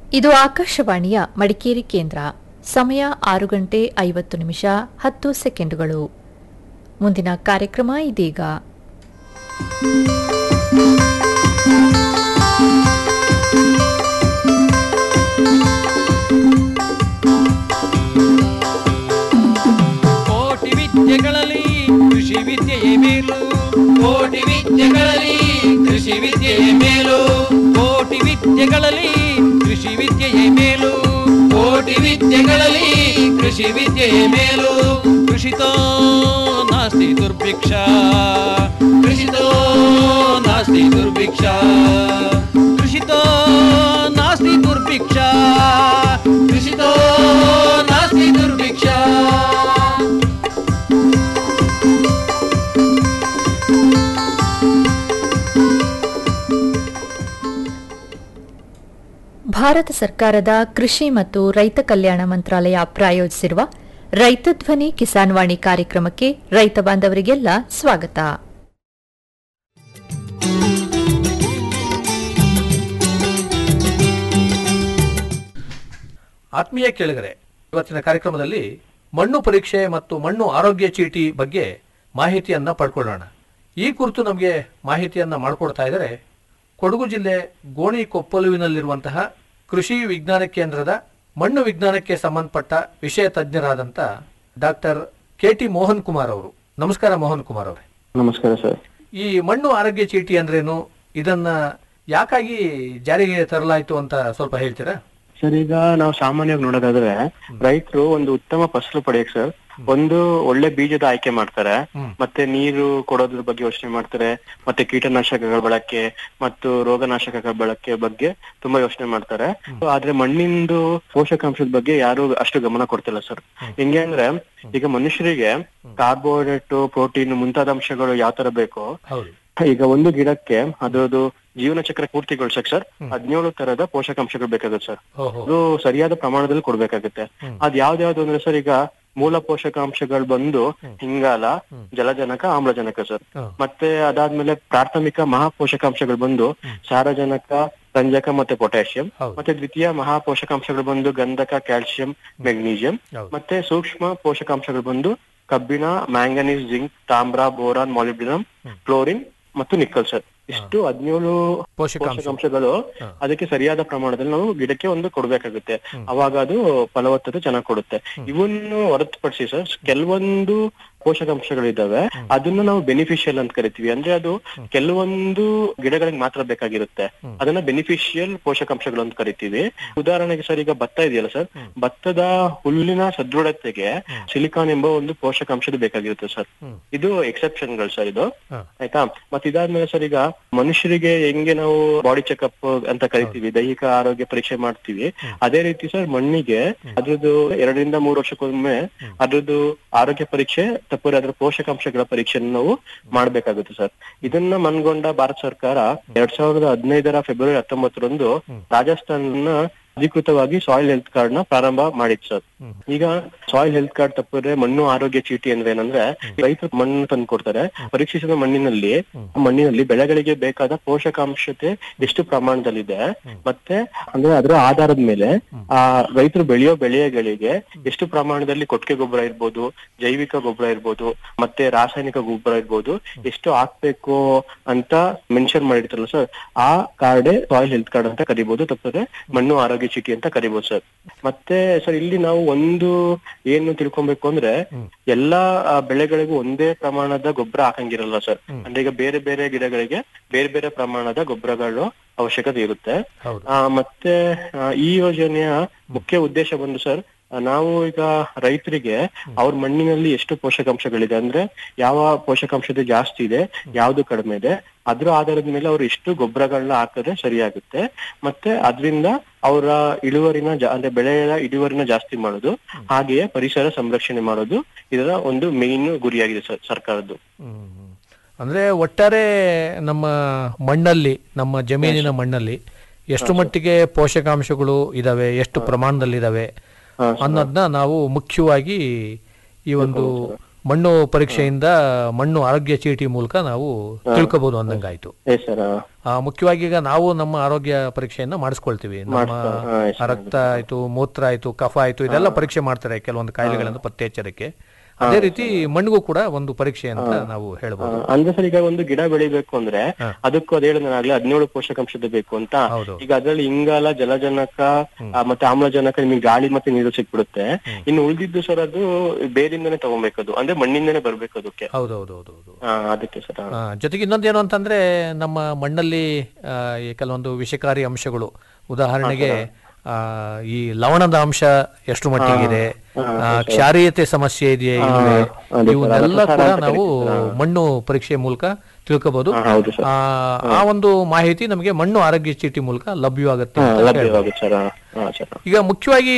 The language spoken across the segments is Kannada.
ಇದು ಆಕಾಶವಾಣಿಯ ಮಡಿಕೇರಿ ಕೇಂದ್ರ ಸಮಯ ಆರು ಗಂಟೆ ಐವತ್ತು ನಿಮಿಷ ಹತ್ತು ಸೆಕೆಂಡುಗಳು ಮುಂದಿನ ಕಾರ್ಯಕ್ರಮ ಇದೀಗ ಕೋಟಿ ವಿದ್ಯೆಗಳಲ್ಲಿ ಕೃಷಿ ವಿದ್ಯೆಯೇ ಮೇಲು ಕೋಟಿ ವಿದ್ಯೆಗಳಲ್ಲಿ ಕೃಷಿ ವಿದ್ಯೆಯ ಮೇಲು ಕೋಟಿ ವಿದ್ಯೆಗಳಲ್ಲಿ ಕೃಷಿ ವಿದ್ಯೆಯೇ ಮೇಲು ಕೋಟಿ ವಿದ್ಯೆಗಳಲ್ಲಿ ಕೃಷಿ ವಿದ್ಯೆಯ ಮೇಲು ಕೃಷಿತೋ ನಾಸ್ತಿ ದುರ್ಭಿಕ್ಷ ಕೃಷಿತೋ ನಾಸ್ತಿ ದುರ್ಭಿಕ್ಷ ಕೃಷಿತೋ ನಾಸ್ತಿ ದುರ್ಭಿಕ್ಷ ಕೃಷಿತೋ ನಾಸ್ತಿ ದುರ್ಭಿಕ್ಷ ಭಾರತ ಸರ್ಕಾರದ ಕೃಷಿ ಮತ್ತು ರೈತ ಕಲ್ಯಾಣ ಮಂತ್ರಾಲಯ ಪ್ರಾಯೋಜಿಸಿರುವ ರೈತ ಧ್ವನಿ ಕಿಸಾನ್ ವಾಣಿ ಕಾರ್ಯಕ್ರಮಕ್ಕೆ ರೈತ ಬಾಂಧವರಿಗೆಲ್ಲ ಸ್ವಾಗತ ಆತ್ಮೀಯ ಕೇಳಿಗರೆ ಇವತ್ತಿನ ಕಾರ್ಯಕ್ರಮದಲ್ಲಿ ಮಣ್ಣು ಪರೀಕ್ಷೆ ಮತ್ತು ಮಣ್ಣು ಆರೋಗ್ಯ ಚೀಟಿ ಬಗ್ಗೆ ಮಾಹಿತಿಯನ್ನ ಪಡ್ಕೊಳ್ಳೋಣ ಈ ಕುರಿತು ನಮಗೆ ಮಾಹಿತಿಯನ್ನ ಮಾಡಿಕೊಡ್ತಾ ಇದ್ದಾರೆ ಕೊಡಗು ಜಿಲ್ಲೆ ಗೋಣಿಕೊಪ್ಪಲುವಿನಲ್ಲಿರುವಂತಹ ಕೃಷಿ ವಿಜ್ಞಾನ ಕೇಂದ್ರದ ಮಣ್ಣು ವಿಜ್ಞಾನಕ್ಕೆ ಸಂಬಂಧಪಟ್ಟ ವಿಷಯ ತಜ್ಞರಾದಂಥ doctor K T Mohan Kumar ಅವರು ನಮಸ್ಕಾರ ಮೋಹನ್ ಕುಮಾರ್ ಅವರೇ ನಮಸ್ಕಾರ ಸರ್ ಈ ಮಣ್ಣು ಆರೋಗ್ಯ ಚೀಟಿ ಅಂದ್ರೇನು ಇದನ್ನ ಯಾಕಾಗಿ ಜಾರಿಗೆ ತರಲಾಯಿತು ಅಂತ ಸ್ವಲ್ಪ ಹೇಳ್ತೀರಾ ಸರ್ ಈಗ ನಾವು ಸಾಮಾನ್ಯವಾಗಿ ನೋಡೋದಾದ್ರೆ ರೈತರು ಒಂದು ಉತ್ತಮ ಫಸಲು ಪಡೆಯಕ್ ಸರ್ ಒಂದು ಒಳ್ಳೆ ಬೀಜದ ಆಯ್ಕೆ ಮಾಡ್ತಾರೆ ಮತ್ತೆ ನೀರು ಕೊಡೋದ್ರ ಬಗ್ಗೆ ಯೋಚನೆ ಮಾಡ್ತಾರೆ ಮತ್ತೆ ಕೀಟನಾಶಕಗಳ ಬಳಕೆ ಮತ್ತು ರೋಗನಾಶಕಗಳ ಬಳಕೆ ಬಗ್ಗೆ ತುಂಬಾ ಯೋಚನೆ ಮಾಡ್ತಾರೆ ಆದ್ರೆ ಮಣ್ಣಿಂದು ಪೋಷಕಾಂಶದ ಬಗ್ಗೆ ಯಾರು ಅಷ್ಟು ಗಮನ ಕೊಡ್ತಿಲ್ಲ ಸರ್ ಹೆಂಗೆ ಅಂದ್ರೆ ಈಗ ಮನುಷ್ಯರಿಗೆ ಕಾರ್ಬೋಹೈಡ್ರೇಟ್ ಪ್ರೋಟೀನ್ ಮುಂತಾದ ಅಂಶಗಳು ಯಾವ ತರ ಬೇಕೋ ಹೌದು ಈಗ ಒಂದು ಗಿಡಕ್ಕೆ ಅದರದ್ದು ಜೀವನ ಚಕ್ರ ಪೂರ್ತಿಗೊಳ್ಸಕ್ ಸರ್ ಹದಿನೇಳು ತರದ ಪೋಷಕಾಂಶಗಳು ಬೇಕಾಗುತ್ತೆ ಸರ್ ಓಹೋ ಅದು ಸರಿಯಾದ ಪ್ರಮಾಣದಲ್ಲಿ ಕೊಡ್ಬೇಕಾಗುತ್ತೆ ಅದ್ ಯಾವ್ದ್ಯಾವ್ದು ಅಂದ್ರೆ ಸರ್ ಈಗ ಮೂಲ ಪೋಷಕಾಂಶಗಳು ಬಂದು ಹಿಂಗಾಲ ಜಲಜನಕ ಆಮ್ಲಜನಕ ಸರ್ ಹ. ಮತ್ತೆ ಅದಾದ್ಮೇಲೆ ಪ್ರಾಥಮಿಕ ಮಹಾ ಪೋಷಕಾಂಶಗಳು ಬಂದು ಸಾರಜನಕ ರಂಜಕ ಮತ್ತೆ ಪೊಟ್ಯಾಷಿಯಂ ಹೌದು. ಮತ್ತೆ ದ್ವಿತೀಯ ಮಹಾ ಪೋಷಕಾಂಶಗಳು ಬಂದು ಗಂಧಕ ಕ್ಯಾಲ್ಸಿಯಂ ಮೆಗ್ನೀಷಿಯಂ ಹೌದು. ಮತ್ತೆ ಸೂಕ್ಷ್ಮ ಪೋಷಕಾಂಶಗಳು ಬಂದು ಕಬ್ಬಿಣ ಮ್ಯಾಂಗನೀಸ್ ಜಿಂಕ್ ತಾಮ್ರ ಬೋರಾನ್ ಮಾಲಿಬ್ಡಿನಮ್ ಕ್ಲೋರಿನ್ ಮತ್ತು ನಿಕ್ಕಲ್ ಸರ್ ಇಷ್ಟು ಹದಿನೇಳು ಪೋಷಕಾಂಶ ಪೋಷಕಾಂಶಗಳು ಅದಕ್ಕೆ ಸರಿಯಾದ ಪ್ರಮಾಣದಲ್ಲಿ ನಾವು ಗಿಡಕ್ಕೆ ಒಂದು ಕೊಡ್ಬೇಕಾಗುತ್ತೆ ಅವಾಗ ಅದು ಫಲವತ್ತತೆ ಚೆನ್ನಾಗಿ ಕೊಡುತ್ತೆ ಇವನ್ನು ಹೊರತುಪಡಿಸಿ ಸರ್ ಕೆಲವೊಂದು ಪೋಷಕಾಂಶಗಳಿದಾವೆ ಅದನ್ನ ನಾವು ಬೆನಿಫಿಷಿಯಲ್ ಅಂತ ಕರಿತೀವಿ ಅಂದ್ರೆ ಅದು ಕೆಲವೊಂದು ಗಿಡಗಳಿಗೆ ಮಾತ್ರ ಬೇಕಾಗಿರುತ್ತೆ ಅದನ್ನ ಬೆನಿಫಿಷಿಯಲ್ ಪೋಷಕಾಂಶಗಳು ಅಂತ ಕರಿತೀವಿ ಉದಾಹರಣೆಗೆ ಸರ್ ಈಗ ಭತ್ತ ಇದೆಯಲ್ಲ ಸರ್ ಭತ್ತದ ಹುಲ್ಲಿನ ಸದೃಢತೆಗೆ ಸಿಲಿಕಾನ್ ಎಂಬ ಒಂದು ಪೋಷಕಾಂಶದ ಬೇಕಾಗಿರುತ್ತೆ ಸರ್ ಇದು ಎಕ್ಸೆಪ್ಷನ್ ಗಳು ಸರ್ ಇದು ಆಯ್ತಾ ಮತ್ತೆ ಇದಾದ್ಮೇಲೆ ಸರ್ ಈಗ ಮನುಷ್ಯರಿಗೆ ಹೆಂಗೆ ನಾವು ಬಾಡಿ ಚೆಕಪ್ ಅಂತ ಕರಿತೀವಿ ದೈಹಿಕ ಆರೋಗ್ಯ ಪರೀಕ್ಷೆ ಮಾಡ್ತೀವಿ ಅದೇ ರೀತಿ ಸರ್ ಮಣ್ಣಿಗೆ ಅದ್ರದ್ದು ಎರಡರಿಂದ ಮೂರು ವರ್ಷಕ್ಕೊಮ್ಮೆ ಅದ್ರದ್ದು ಆರೋಗ್ಯ ಪರೀಕ್ಷೆ ತಪ್ಪರೆ ಅದ್ರ ಪೋಷಕಾಂಶಗಳ ಪರೀಕ್ಷೆಯನ್ನು ನಾವು ಮಾಡ್ಬೇಕಾಗುತ್ತೆ ಸರ್ ಇದನ್ನ ಮನ್ಗೊಂಡ ಭಾರತ ಸರ್ಕಾರ ಎರಡ್ ಸಾವಿರದ ಹದಿನೈದರ ಫೆಬ್ರವರಿ ಹತ್ತೊಂಬತ್ತರಂದು ರಾಜಸ್ಥಾನ ಅಧಿಕೃತವಾಗಿ ಸಾಯಿಲ್ ಹೆಲ್ತ್ ಕಾರ್ಡ್ ನ ಪ್ರಾರಂಭ ಮಾಡಿತ್ತು ಸರ್ ಈಗ ಸಾಯಿಲ್ ಹೆಲ್ತ್ ಕಾರ್ಡ್ ತಪ್ಪಿದ್ರೆ ಮಣ್ಣು ಆರೋಗ್ಯ ಚೀಟಿ ಅಂದ್ರೆ ಏನಂದ್ರೆ ರೈತರು ಮಣ್ಣು ತಂದು ಕೊಡ್ತಾರೆ ಪರೀಕ್ಷಿಸಿದ ಮಣ್ಣಿನಲ್ಲಿ ಮಣ್ಣಿನಲ್ಲಿ ಬೆಳೆಗಳಿಗೆ ಬೇಕಾದ ಪೋಷಕಾಂಶತೆ ಎಷ್ಟು ಪ್ರಮಾಣದಲ್ಲಿದೆ ಮತ್ತೆ ಅಂದ್ರೆ ಅದರ ಆಧಾರದ ಮೇಲೆ ಆ ರೈತರು ಬೆಳೆಯೋ ಬೆಳೆಗಳಿಗೆ ಎಷ್ಟು ಪ್ರಮಾಣದಲ್ಲಿ ಕೊಟ್ಟಿಗೆ ಗೊಬ್ಬರ ಇರ್ಬೋದು ಜೈವಿಕ ಗೊಬ್ಬರ ಇರ್ಬೋದು ಮತ್ತೆ ರಾಸಾಯನಿಕ ಗೊಬ್ಬರ ಇರ್ಬೋದು ಎಷ್ಟು ಹಾಕ್ಬೇಕು ಅಂತ ಮೆನ್ಷನ್ ಮಾಡಿರ್ತಾರಲ್ಲ ಸರ್ ಆ ಕಾರ್ಡೇ ಸಾಯಿಲ್ ಹೆಲ್ತ್ ಕಾರ್ಡ್ ಅಂತ ಕರಿಬಹುದು ತಪ್ಪಿದ್ರೆ ಮಣ್ಣು ಆರೋಗ್ಯ ಚೀಟಿ ಅಂತ ಕರಿಬಹುದು ಸರ್ ಮತ್ತೆ ಸರ್ ಇಲ್ಲಿ ನಾವು ಒಂದು ಏನು ತಿಳ್ಕೊಬೇಕು ಅಂದ್ರೆ ಎಲ್ಲಾ ಆ, ಬೆಳೆಗಳಿಗೂ ಒಂದೇ ಪ್ರಮಾಣದ ಗೊಬ್ಬರ ಹಾಕಂಗಿರಲ್ಲ ಸರ್ ಅಂದ್ರೆ ಈಗ ಬೇರೆ ಬೇರೆ ಗಿಡಗಳಿಗೆ ಬೇರೆ ಬೇರೆ ಪ್ರಮಾಣದ ಗೊಬ್ಬರಗಳು ಅವಶ್ಯಕತೆ ಇರುತ್ತೆ ಹೌದು. ಆ, ಮತ್ತೆ ಆ, ಈ ಯೋಜನೆಯ ಮುಖ್ಯ ಉದ್ದೇಶ ಬಂದು ಸರ್ ಆ, ನಾವು ಈಗ ರೈತರಿಗೆ ಅವ್ರ ಮಣ್ಣಿನಲ್ಲಿ ಎಷ್ಟು ಪೋಷಕಾಂಶಗಳಿದೆ ಅಂದ್ರೆ ಯಾವ ಪೋಷಕಾಂಶತೆ ಜಾಸ್ತಿ ಇದೆ ಯಾವ್ದು ಕಡಿಮೆ ಇದೆ ಅದ್ರ ಆಧಾರದ ಮೇಲೆ ಅವ್ರು ಎಷ್ಟು ಗೊಬ್ಬರಗಳನ್ನ ಹಾಕಿದ್ರೆ ಸರಿಯಾಗುತ್ತೆ ಮತ್ತೆ ಅದರಿಂದ ಅವರ ಇಳುವರಿನ ಜಾ- ಅಂದ್ರೆ ಬೆಳೆಯ ಇಳುವರಿನ ಜಾಸ್ತಿ ಮಾಡೋದು ಹಾಗೆಯೇ ಪರಿಸರ ಸಂರಕ್ಷಣೆ ಮಾಡೋದು ಇದರ ಒಂದು ಮೇನ್ ಗುರಿಯಾಗಿದೆ ಸರ್ ಸರ್ಕಾರದ್ದು ಅಂದ್ರೆ ಒಟ್ಟಾರೆ ನಮ್ಮ ಮಣ್ಣಲ್ಲಿ ನಮ್ಮ ಜಮೀನಿನ ಮಣ್ಣಲ್ಲಿ ಎಷ್ಟು ಮಟ್ಟಿಗೆ ಪೋಷಕಾಂಶಗಳು ಇದಾವೆ ಎಷ್ಟು ಪ್ರಮಾಣದಲ್ಲಿ ಇದಾವೆ ಅನ್ನೋದನ್ನ ನಾವು ಮುಖ್ಯವಾಗಿ ಈ ಒಂದು ಮಣ್ಣು ಪರೀಕ್ಷೆಯಿಂದ ಮಣ್ಣು ಆರೋಗ್ಯ ಚೀಟಿ ಮೂಲಕ ನಾವು ತಿಳ್ಕೊಬಹುದು ಅಂದಂಗಾಯ್ತು ಏ ಸರ್ ಆ, ಮುಖ್ಯವಾಗಿ ಈಗ ನಾವು ನಮ್ಮ ಆರೋಗ್ಯ ಪರೀಕ್ಷೆಯನ್ನ ಮಾಡಿಸ್ಕೊಳ್ತೀವಿ ನಮ್ಮ ಹಾ, ಎಸ್ ರಕ್ತ ಆಯ್ತು ಮೂತ್ರ ಆಯ್ತು ಕಫ ಆಯ್ತು ಇದೆಲ್ಲ ಪರೀಕ್ಷೆ ಮಾಡ್ತಾರೆ ಕೆಲವೊಂದು ಕಾಯಿಲೆಗಳನ್ನು ಪತ್ತೆ ಹಚ್ಚಲಿಕ್ಕೆ ಅದೇ ರೀತಿ ಮಣ್ಣಿಗೂ ಕೂಡ ಒಂದು ಪರೀಕ್ಷೆ ಅಂತ ನಾವು ಹೇಳ್ಬೋದು ಅಂದ್ರೆ ಸರ್ ಈಗ ಒಂದು ಗಿಡ ಬೆಳಿಬೇಕು ಅಂದ್ರೆ ಅದಕ್ಕೂ ಅದೇ ಹೇಳಿದ ಆಗ್ಲೇ ಹದಿನೇಳು ಪೋಷಕಾಂಶದ ಬೇಕು ಅಂತ ಹೌದು. ಈಗ ಅದ್ರಲ್ಲಿ ಇಂಗಾಲ ಜಲಜನಕ ಆ, ಮತ್ತೆ ಆಮ್ಲಜನಕ ನಿಮಗೆ ಗಾಳಿ ಮತ್ತೆ ನೀರು ಸಿಕ್ಬಿಡುತ್ತೆ ಇನ್ನು ಉಳಿದಿದ್ದು ಸರ್ ಅದು ಬೇರಿಂದನೇ ತಗೊಬೇಕದು ಅಂದ್ರೆ ಮಣ್ಣಿಂದನೇ ಬರ್ಬೇಕು ಅದಕ್ಕೆ ಹೌದೌದೌದೌದು ಆ, ಅದಕ್ಕೆ ಸರ್ ಆ, ಜೊತೆಗೆ ಇನ್ನೊಂದೇನು ಅಂತಂದ್ರೆ ನಮ್ಮ ಮಣ್ಣಲ್ಲಿ ಆ, ಈ ಕೆಲವೊಂದು ವಿಷಕಾರಿ ಅಂಶಗಳು ಉದಾಹರಣೆಗೆ ಆ, ಈ ಲವಣದ ಅಂಶ ಎಷ್ಟು ಮಟ್ಟಿಗಿದೆ ಆ, ಕ್ಷಾರೀಯತೆ ಸಮಸ್ಯೆ ಇದೆಯೇ ಇಲ್ವೇ ಇವನ್ನೆಲ್ಲ ಕೂಡ ನಾವು ಮಣ್ಣು ಪರೀಕ್ಷೆ ಮೂಲಕ ತಿಳ್ಕೋಬಹುದು ಹೌದು ಸರ್ ಆ ಆ ಒಂದು ಮಾಹಿತಿ ನಮಗೆ ಮಣ್ಣು ಆರೋಗ್ಯ ಚೀಟಿ ಮೂಲಕ ಲಭ್ಯವಾಗುತ್ತೆ ಅಂತ ಹೇಳ್ಬೋದು. ಲಭ್ಯವಾಗುತ್ತೆ ಸರ್ ಹಾ ಸರ್ ಈಗ ಮುಖ್ಯವಾಗಿ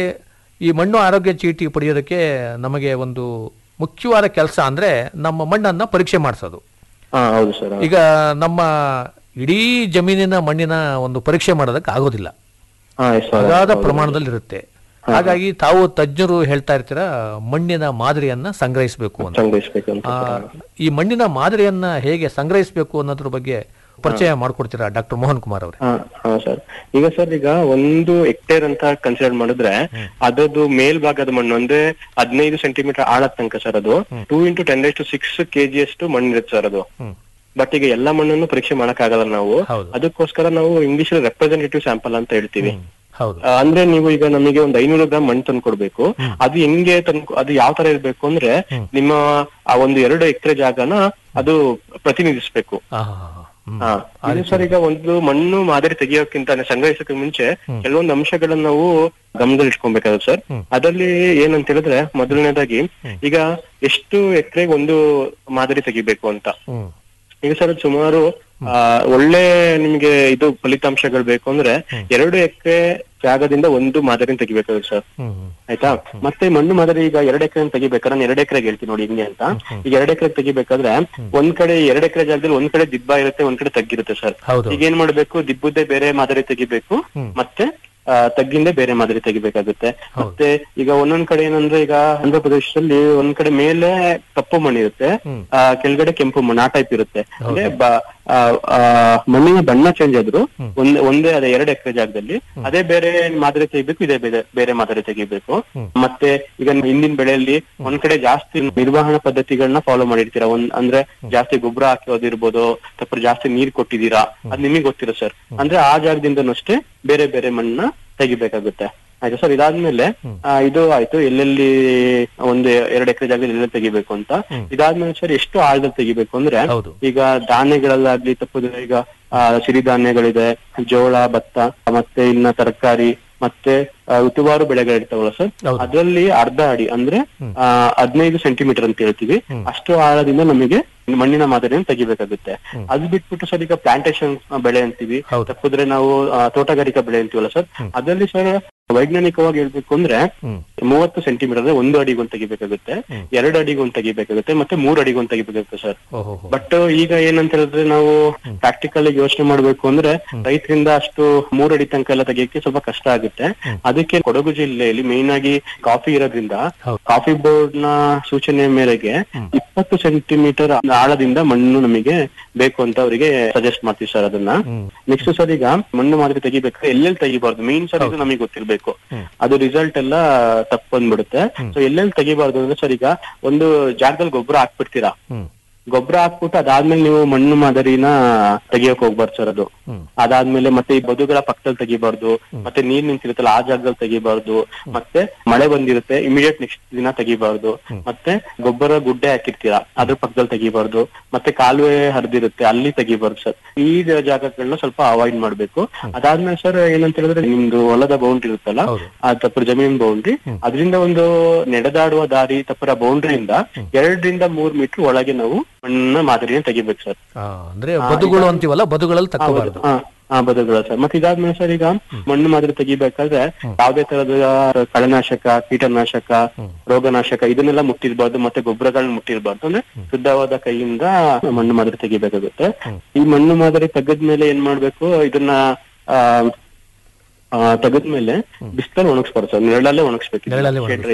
ಈ ಮಣ್ಣು ಆರೋಗ್ಯ ಚೀಟಿ ಪಡೆಯೋದಕ್ಕೆ ನಮಗೆ ಒಂದು ಮುಖ್ಯವಾದ ಕೆಲಸ ಅಂದ್ರೆ ನಮ್ಮ ಮಣ್ಣನ್ನ ಪರೀಕ್ಷೆ ಮಾಡಿಸೋದು ಹಾ ಹೌದು ಸರ್ ಈಗ ನಮ್ಮ ಇಡೀ ಜಮೀನಿನ ಮಣ್ಣಿನ ಒಂದು ಪರೀಕ್ಷೆ ಮಾಡೋದಕ್ಕೆ ಆಗೋದಿಲ್ಲ ಹಾ ಎಸ್ ಸರ್ ಅಗಾಧ ಪ್ರಮಾಣದಲ್ಲಿ ಇರುತ್ತೆ ಹಾಗಾಗಿ ತಾವು ತಜ್ಞರು ಹೇಳ್ತಾ ಇರ್ತೀರಾ ಮಣ್ಣಿನ ಮಾದರಿಯನ್ನ ಸಂಗ್ರಹಿಸಬೇಕು ಅಂತ ಸಂಗ್ರಹಿಸ್ಬೇಕು ಅಂತ ಆ, ಈ ಮಣ್ಣಿನ ಮಾದರಿಯನ್ನ ಹೇಗೆ ಸಂಗ್ರಹಿಸಬೇಕು ಅನ್ನೋದ್ರ ಬಗ್ಗೆ ಪರಿಚಯ ಮಾಡ್ಕೊಡ್ತೀರಾ ಡಾಕ್ಟರ್ ಮೋಹನ್ ಕುಮಾರ್ ಅವರೇ ಹಾ ಹಾ ಸರ್ ಈಗ ಸರ್ ಈಗ ಒಂದು ಹೆಕ್ಟೇರ್ ಅಂತ ಕನ್ಸಿಡರ್ ಮಾಡಿದ್ರೆ ಅದರದ್ದು ಮೇಲ್ಭಾಗದ ಮಣ್ಣು ಅಂದ್ರೆ ಹದಿನೈದು ಸೆಂಟಿಮೀಟರ್ ಆಳದ ತನಕ ಸರ್ ಅದು two into ten to six KG ಅಷ್ಟು ಮಣ್ಣು ಇರುತ್ತೆ ಸರ್ ಅದು ಹ್ಮ್. ಬಟ್ ಈಗ ಎಲ್ಲಾ ಮಣ್ಣನ್ನು ಪರೀಕ್ಷೆ ಮಾಡಕ್ ಆಗಲ್ಲ ನಾವು ಹೌದು. ಅದಕ್ಕೋಸ್ಕರ ನಾವು ಇಂಗ್ಲಿಷ್ ರೆಪ್ರೆಸೆಂಟೇಟಿವ್ ಸ್ಯಾಂಪಲ್ ಅಂತ ಹೇಳ್ತೀವಿ ಹೌದು ಆ, ಅಂದ್ರೆ ನೀವು ಈಗ ನಮಗೆ ಒಂದು ಐನೂರು ಗ್ರಾಮ್ ಮಣ್ಣು ತಂದು ಕೊಡ್ಬೇಕು ಅದು ಹೆಂಗೆ ತಂದು ಅದು ಯಾವ ತರ ಇರ್ಬೇಕು ಅಂದ್ರೆ ನಿಮ್ಮ ಆ ಒಂದು ಎರಡು ಎಕರೆ ಜಾಗನ ಅದು ಪ್ರತಿನಿಧಿಸ್ಬೇಕು ಆ, ಹಾ, ಹಾ, ಹಾ. ಹ್ಮ್. ಹಾ ಇದು ಸರ್ ಈಗ ಒಂದು ಮಣ್ಣು ಮಾದರಿ ತೆಗಿಯೋಕ್ಕಿಂತ ಅಂದ್ರೆ ಸಂಗ್ರಹಿಸೋಕೆ ಮುಂಚೆ ಕೆಲವೊಂದು ಅಂಶಗಳನ್ನ ನಾವು ಗಮನದಲ್ಲಿ ಇಟ್ಕೊಬೇಕಾಗುತ್ತೆ ಸರ್ ಅದರಲ್ಲಿ ಏನಂತ ಹೇಳಿದ್ರೆ ಮೊದಲನೇದಾಗಿ ಈಗ ಎಷ್ಟು ಎಕರೆಗೆ ಒಂದು ಮಾದರಿ ತೆಗಿಬೇಕು ಅಂತ ಹ್ಮ್ ಈಗ ಸರ್ ಅದು ಸುಮಾರು ಆ, ಒಳ್ಳೆ ನಿಮ್ಗೆ ಇದು ಫಲಿತಾಂಶಗಳು ಬೇಕು ಅಂದ್ರೆ ಎರಡು ಎಕರೆ ಜಾಗದಿಂದ ಒಂದು ಮಾದರಿ ತೆಗಿಬೇಕಾಗುತ್ತೆ ಸರ್ ಹ್ಮ್ ಹ್ಮ್. ಆಯ್ತಾ ಮತ್ತೆ ಮಣ್ಣು ಮಾದರಿ ಈಗ ಎರಡ್ ಎಕರೆ ತೆಗಿಬೇಕಾದ್ರೆ ನಾನು ಎರಡ್ ಎಕರೆಗೆ ಹೇಳ್ತೀನಿ ನೋಡಿ ಹಿಂಗೆ ಅಂತ ಈಗ ಎರಡ್ ಎಕರೆ ತೆಗಿಬೇಕಾದ್ರೆ ಒಂದ್ ಕಡೆ ಎರಡ್ ಎಕರೆ ಜಾಗದಲ್ಲಿ ಒಂದ್ ಕಡೆ ದಿಬ್ಬ ಇರುತ್ತೆ ಒಂದ್ ಕಡೆ ತಗ್ಗಿರುತ್ತೆ ಸರ್ ಹೌದು ಈಗ ಏನ್ ಮಾಡ್ಬೇಕು ದಿಬ್ಬದ್ದೇ ಬೇರೆ ಮಾದರಿ ತೆಗಿಬೇಕು ಮತ್ತೆ ಆ, ತಗ್ಗಿಂದೇ ಬೇರೆ ಮಾದರಿ ತೆಗಿಬೇಕಾಗುತ್ತೆ ಮತ್ತೆ ಈಗ ಒಂದೊಂದ್ ಕಡೆ ಏನಂದ್ರೆ ಈಗ ಆಂಧ್ರ ಪ್ರದೇಶದಲ್ಲಿ ಒಂದ್ ಕಡೆ ಮೇಲೆ ಕಪ್ಪು ಮಣ್ಣು ಇರುತ್ತೆ ಆ, ಕೆಳಗಡೆ ಕೆಂಪು ಮಣ್ಣು ಆ ಟೈಪ್ ಇರುತ್ತೆ ಅಂದ್ರೆ ಬ- ಆ, ಆ, ಮಣ್ಣಿನ ಬಣ್ಣ ಚೇಂಜ್ ಆದ್ರು ಒಂದೇ ಒಂದೇ ಅದೇ ಎರಡ್ ಎಕರೆ ಜಾಗದಲ್ಲಿ ಅದೇ ಬೇರೆ ಮಾದರಿ ತೆಗಿಬೇಕು ಇದೇ ಬೇರೆ ಬೇರೆ ಮಾದರಿ ತೆಗಿಬೇಕು ಮತ್ತೆ ಈಗ ಹಿಂದಿನ ಬೆಳೆಯಲ್ಲಿ ಒಂದ್ ಕಡೆ ಜಾಸ್ತಿ ನಿರ್ವಹಣಾ ಪದ್ಧತಿಗಳನ್ನ ಫಾಲೋ ಮಾಡಿರ್ತೀರಾ ಒಂದ್ ಅಂದ್ರೆ ಜಾಸ್ತಿ ಗೊಬ್ಬರ ಹಾಕಿರೋದಿರ್ಬೋದು ತಪ್ಪು ಜಾಸ್ತಿ ನೀರ್ ಕೊಟ್ಟಿದ್ದೀರಾ ಅದ್ ನಿಮಗೆ ಗೊತ್ತಿರೋ ಸರ್ ಅಂದ್ರೆ ಆ ಜಾಗದಿಂದನೂ ಅಷ್ಟೇ ಬೇರೆ ಬೇರೆ ಮಣ್ಣನ್ನ ತೆಗಿಬೇಕಾಗುತ್ತೆ ಆಯ್ತು ಸರ್ ಇದಾದ್ಮೇಲೆ ಆ, ಇದು ಆಯ್ತು ಎಲ್ಲೆಲ್ಲಿ ಒಂದು ಎರಡ್ ಎಕರೆ ಜಾಗದಲ್ಲಿ ಎಲ್ಲೆಲ್ಲಿ ತೆಗಿಬೇಕು ಅಂತ ಇದಾದ್ಮೇಲೆ ಸರ್ ಎಷ್ಟು ಆಳದಲ್ಲಿ ತೆಗಿಬೇಕು ಅಂದ್ರೆ ಹೌದು. ಈಗ ಧಾನ್ಯಗಳಲ್ಲಾಗ್ಲಿ ತಪ್ಪುದ್ರೆ ಈಗ ಆ, ಸಿರಿಧಾನ್ಯಗಳಿದೆ ಜೋಳ ಭತ್ತ ಮತ್ತೆ ಇನ್ನ ತರಕಾರಿ ಮತ್ತೆ ಆ, ಋತುವಾರು ಬೆಳೆಗಳಿರ್ತಾವಲ್ಲ ಸರ್ ಹೌದು. ಅದರಲ್ಲಿ ಅರ್ಧ ಅಡಿ ಅಂದ್ರೆ ಆ, ಹದಿನೈದು ಸೆಂಟಿಮೀಟರ್ ಅಂತ ಹೇಳ್ತೀವಿ ಅಷ್ಟು ಆಳದಿಂದ ನಮಗೆ ಮಣ್ಣಿನ ಮಾದರಿಯನ್ನು ತೆಗಿಬೇಕಾಗುತ್ತೆ ಅದು ಬಿಟ್ಬಿಟ್ಟು ಸರ್ ಈಗ ಪ್ಲಾಂಟೇಶನ್ ಬೆಳೆ ಅಂತೀವಿ ಹೌದು. ತಪ್ಪಿದ್ರೆ ನಾವು ಆ, ತೋಟಗಾರಿಕಾ ಬೆಳೆ ಅಂತೀವಲ್ಲ ಸರ್ ಅದರಲ್ಲಿ ಸರ್ ವೈಜ್ಞಾನಿಕವಾಗಿ ಹೇಳ್ಬೇಕು ಅಂದ್ರೆ ಹ್ಮ್. ಮೂವತ್ತು ಸೆಂಟಿಮೀಟರ್ ಅಂದ್ರೆ ಒಂದು ಅಡಿಗೊಂದು ತೆಗಿಬೇಕಾಗುತ್ತೆ ಎರಡು ಅಡಿಗೊಂದು ತೆಗಿಬೇಕಾಗುತ್ತೆ ಮತ್ತೆ ಮೂರು ಅಡಿಗೊಂದು ತೆಗಿಬೇಕಾಗುತ್ತೆ ಸರ್ ಓಹೋ ಬಟ್ ಈಗ ಏನಂತ ಹೇಳಿದ್ರೆ ನಾವು ಪ್ರಾಕ್ಟಿಕಲ್ ಆಗಿ ಯೋಚನೆ ಮಾಡ್ಬೇಕು ಅಂದ್ರೆ ರೈತರಿಂದ ಅಷ್ಟು ಮೂರ್ ಅಡಿ ತನಕ ಎಲ್ಲ ತೆಗಿಯಕ್ಕೆ ಸ್ವಲ್ಪ ಕಷ್ಟ ಆಗುತ್ತೆ ಅದಕ್ಕೆ ಕೊಡಗು ಜಿಲ್ಲೆಯಲ್ಲಿ ಮೇನ್ ಆಗಿ ಕಾಫಿ ಇರೋದ್ರಿಂದ ಹೌದು. ಕಾಫಿ ಬೋರ್ಡ್ ನ ಸೂಚನೆ ಮೇರೆಗೆ ಇಪ್ಪತ್ತು ಸೆಂಟಿಮೀಟರ್ ಆಳದಿಂದ ಮಣ್ಣು ನಮಗೆ ಬೇಕು ಅಂತ ಅವರಿಗೆ ಸಜೆಸ್ಟ್ ಮಾಡ್ತೀವಿ ಸರ್ ಅದನ್ನ ನೆಕ್ಸ್ಟ್ ಸರ್ ಈಗ ಮಣ್ಣು ಮಾದರಿ ತೆಗಿಬೇಕಾದ್ರೆ ಎಲ್ಲೆಲ್ಲಿ ತೆಗಿಬಾರ್ದು ಮೇನ್ ಸರ್ ಇದು ನಮಗೆ ಗೊತ್ತಿರ್ಬೇಕು ಅದು ರಿಸಲ್ಟ್ ಎಲ್ಲ ತಪ್ಪು ಬಂದ್ಬಿಡುತ್ತೆ ಸೊ ಎಲ್ಲೆಲ್ಲಿ ತೆಗಿಬಾರ್ದು ಅಂದ್ರೆ ಸರ್ ಈಗ ಒಂದು ಜಾಗದಲ್ಲಿ ಗೊಬ್ಬರ ಹಾಕ್ಬಿಡ್ತೀರಾ ಹ್ಮ್ ಗೊಬ್ಬರ ಹಾಕ್ಬಿಟ್ಟು ಅದಾದ್ಮೇಲೆ ನೀವು ಮಣ್ಣು ಮಾದರಿನ ತೆಗಿಯಕ್ ಹೋಗ್ಬಾರ್ದು ಸರ್ ಅದು ಅದಾದ್ಮೇಲೆ ಮತ್ತೆ ಈ ಬದುಗಳ ಪಕ್ಕದಲ್ಲಿ ತೆಗಿಬಾರ್ದು ಮತ್ತೆ ನೀರ್ ನಿಂತಿರುತ್ತಲ್ಲ ಆ ಜಾಗದಲ್ಲಿ ತೆಗಿಬಾರ್ದು ಮತ್ತೆ ಮಳೆ ಬಂದಿರುತ್ತೆ ಇಮಿಡಿಯೇಟ್ ನೆಕ್ಸ್ಟ್ ದಿನ ತೆಗಿಬಾರ್ದು ಮತ್ತೆ ಗೊಬ್ಬರ ಗುಡ್ಡೆ ಹಾಕಿರ್ತೀರಾ ಅದ್ರ ಪಕ್ಕದಲ್ಲಿ ತೆಗಿಬಾರ್ದು ಮತ್ತೆ ಕಾಲುವೆ ಹರಿದಿರುತ್ತೆ ಅಲ್ಲಿ ತೆಗಿಬಾರ್ದು ಸರ್ ಈ ಜಾಗಗಳನ್ನ ಸ್ವಲ್ಪ ಅವಾಯ್ಡ್ ಮಾಡ್ಬೇಕು ಅದಾದ್ಮೇಲೆ ಸರ್ ಏನಂತ ಹೇಳಿದ್ರೆ ನಿಮ್ದು ಹೊಲದ ಬೌಂಡ್ರಿ ಇರುತ್ತಲ್ಲ ಹೌದು. ಆ ತಪ್ಪರ ಜಮೀನ್ ಬೌಂಡ್ರಿ ಅದರಿಂದ ಒಂದು ನಡೆದಾಡುವ ದಾರಿ ತಪ್ಪರ ಬೌಂಡ್ರಿಯಿಂದ ಎರಡರಿಂದ ಮೂರ್ ಮೀಟರ್ ಒಳಗೆ ನಾವು ಮಣ್ಣಿನ ಮಾದರಿನ ತೆಗಿಬೇಕು ಸರ್ ಆ, ಅಂದ್ರೆ ಬದುಗಳು ಅಂತೀವಲ್ಲ ಬದುಗಳಲ್ಲಿ ತಕ್ಕೋಬಾರ್ದು ಹಾ ಹಾ ಬದುಗಳು ಸರ್ ಮತ್ತೆ ಇದಾದ್ಮೇಲೆ ಸರ್ ಈಗ ಮಣ್ಣು ಮಾದರಿ ತೆಗಿಬೇಕಾದ್ರೆ ಯಾವುದೇ ತರದ ಕಳೆನಾಶಕ ಕೀಟನಾಶಕ ರೋಗನಾಶಕ ಇದನ್ನೆಲ್ಲ ಮುಟ್ಟಿರ್ಬಾರ್ದು ಮತ್ತೆ ಗೊಬ್ಬರಗಳನ್ನ ಮುಟ್ಟಿರ್ಬಾರ್ದು ಅಂದ್ರೆ ಶುದ್ಧವಾದ ಕೈಯಿಂದ ಮಣ್ಣು ಮಾದರಿ ತೆಗಿಬೇಕಾಗುತ್ತೆ ಈ ಮಣ್ಣು ಮಾದರಿ ತೆಗೆದ್ಮೇಲೆ ಏನ್ ಮಾಡ್ಬೇಕು ಇದನ್ನ ಆ ಆ, ತೆಗೆದ್ಮೇಲೆ ಬಿಸಿಲಲ್ಲಿ ಒಣಗಿಸ್ಬಾರ್ದು ಸರ್ ನೆರಳಲ್ಲೇ ಒಣಗಿಸ್ಬೇಕು ನೆರಳಲ್ಲೇ Shade dry ಅಂತ.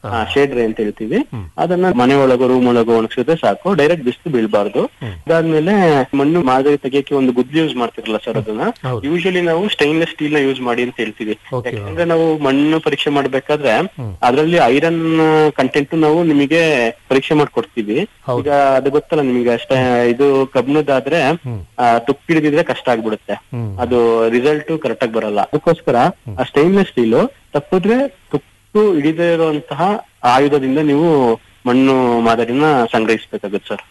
ಶೇಡ್ ರೇ ಅಂತ ಹೇಳ್ತೀವಿ ಅದನ್ನ ಮನೆ ಒಳಗೋ ರೂಮ್ ಒಳಗೋ ಒಣಗಿಸಿದ್ರೆ ಸಾಕು ಡೈರೆಕ್ಟ್ ಬಿಸಿಲು ಬೀಳ್ಬಾರ್ದು ಅದಾದ್ಮೇಲೆ ಮಣ್ಣು ಮಾದರಿ ತೆಗಿಯಕ್ಕೆ ಒಂದು ಗುದ್ಲಿ ಯೂಸ್ ಮಾಡ್ತಿರಲ್ಲ ಸರ್ ಅದನ್ನ ಹೌದು. ಯೂಶಲಿ ನಾವು ಸ್ಟೈನ್ಲೆಸ್ ಸ್ಟೀಲ್ ನ ಯೂಸ್ ಮಾಡಿ ಅಂತ ಹೇಳ್ತೀವಿ Okay. ಯಾಕಂದ್ರೆ ನಾವು ಮಣ್ಣು ಪರೀಕ್ಷೆ ಮಾಡ್ಬೇಕಾದ್ರೆ ಅದರಲ್ಲಿ ಐರನ್ ಕಂಟೆಂಟ್ ನಾವು ನಿಮಗೆ ಪರೀಕ್ಷೆ ಮಾಡ್ಕೊಡ್ತೀವಿ ಹೌದು. ಈಗ ಅದು ಗೊತ್ತಲ್ಲ ನಿಮಗೆ ಅಷ್ಟೇ ಇದು ಕಬ್ಬಿಣದಾದ್ರೆ ಆ, ತುಕ್ಕು ಹಿಡಿದಿದ್ರೆ ಕಷ್ಟ ಆಗ್ಬಿಡುತ್ತೆ ಅದು ರಿಸಲ್ಟ್ ಕರೆಕ್ಟ್ ಆಗಿ ಬರಲ್ಲ ಅದಕ್ಕೋಸ್ಕರ ಆ ಸ್ಟೈನ್ಲೆಸ್ ಸ್ಟೀಲು ತಪ್ಪಿದ್ರೆ ತುಕ್ಕು ಹಿಡಿದೇ ಇರುವಂತಹ ಆಯುಧದಿಂದ ನೀವು ಮಣ್ಣು ಮಾದರಿನ ಸಂಗ್ರಹಿಸ್ಬೇಕಾಗುತ್ತೆ ಸರ್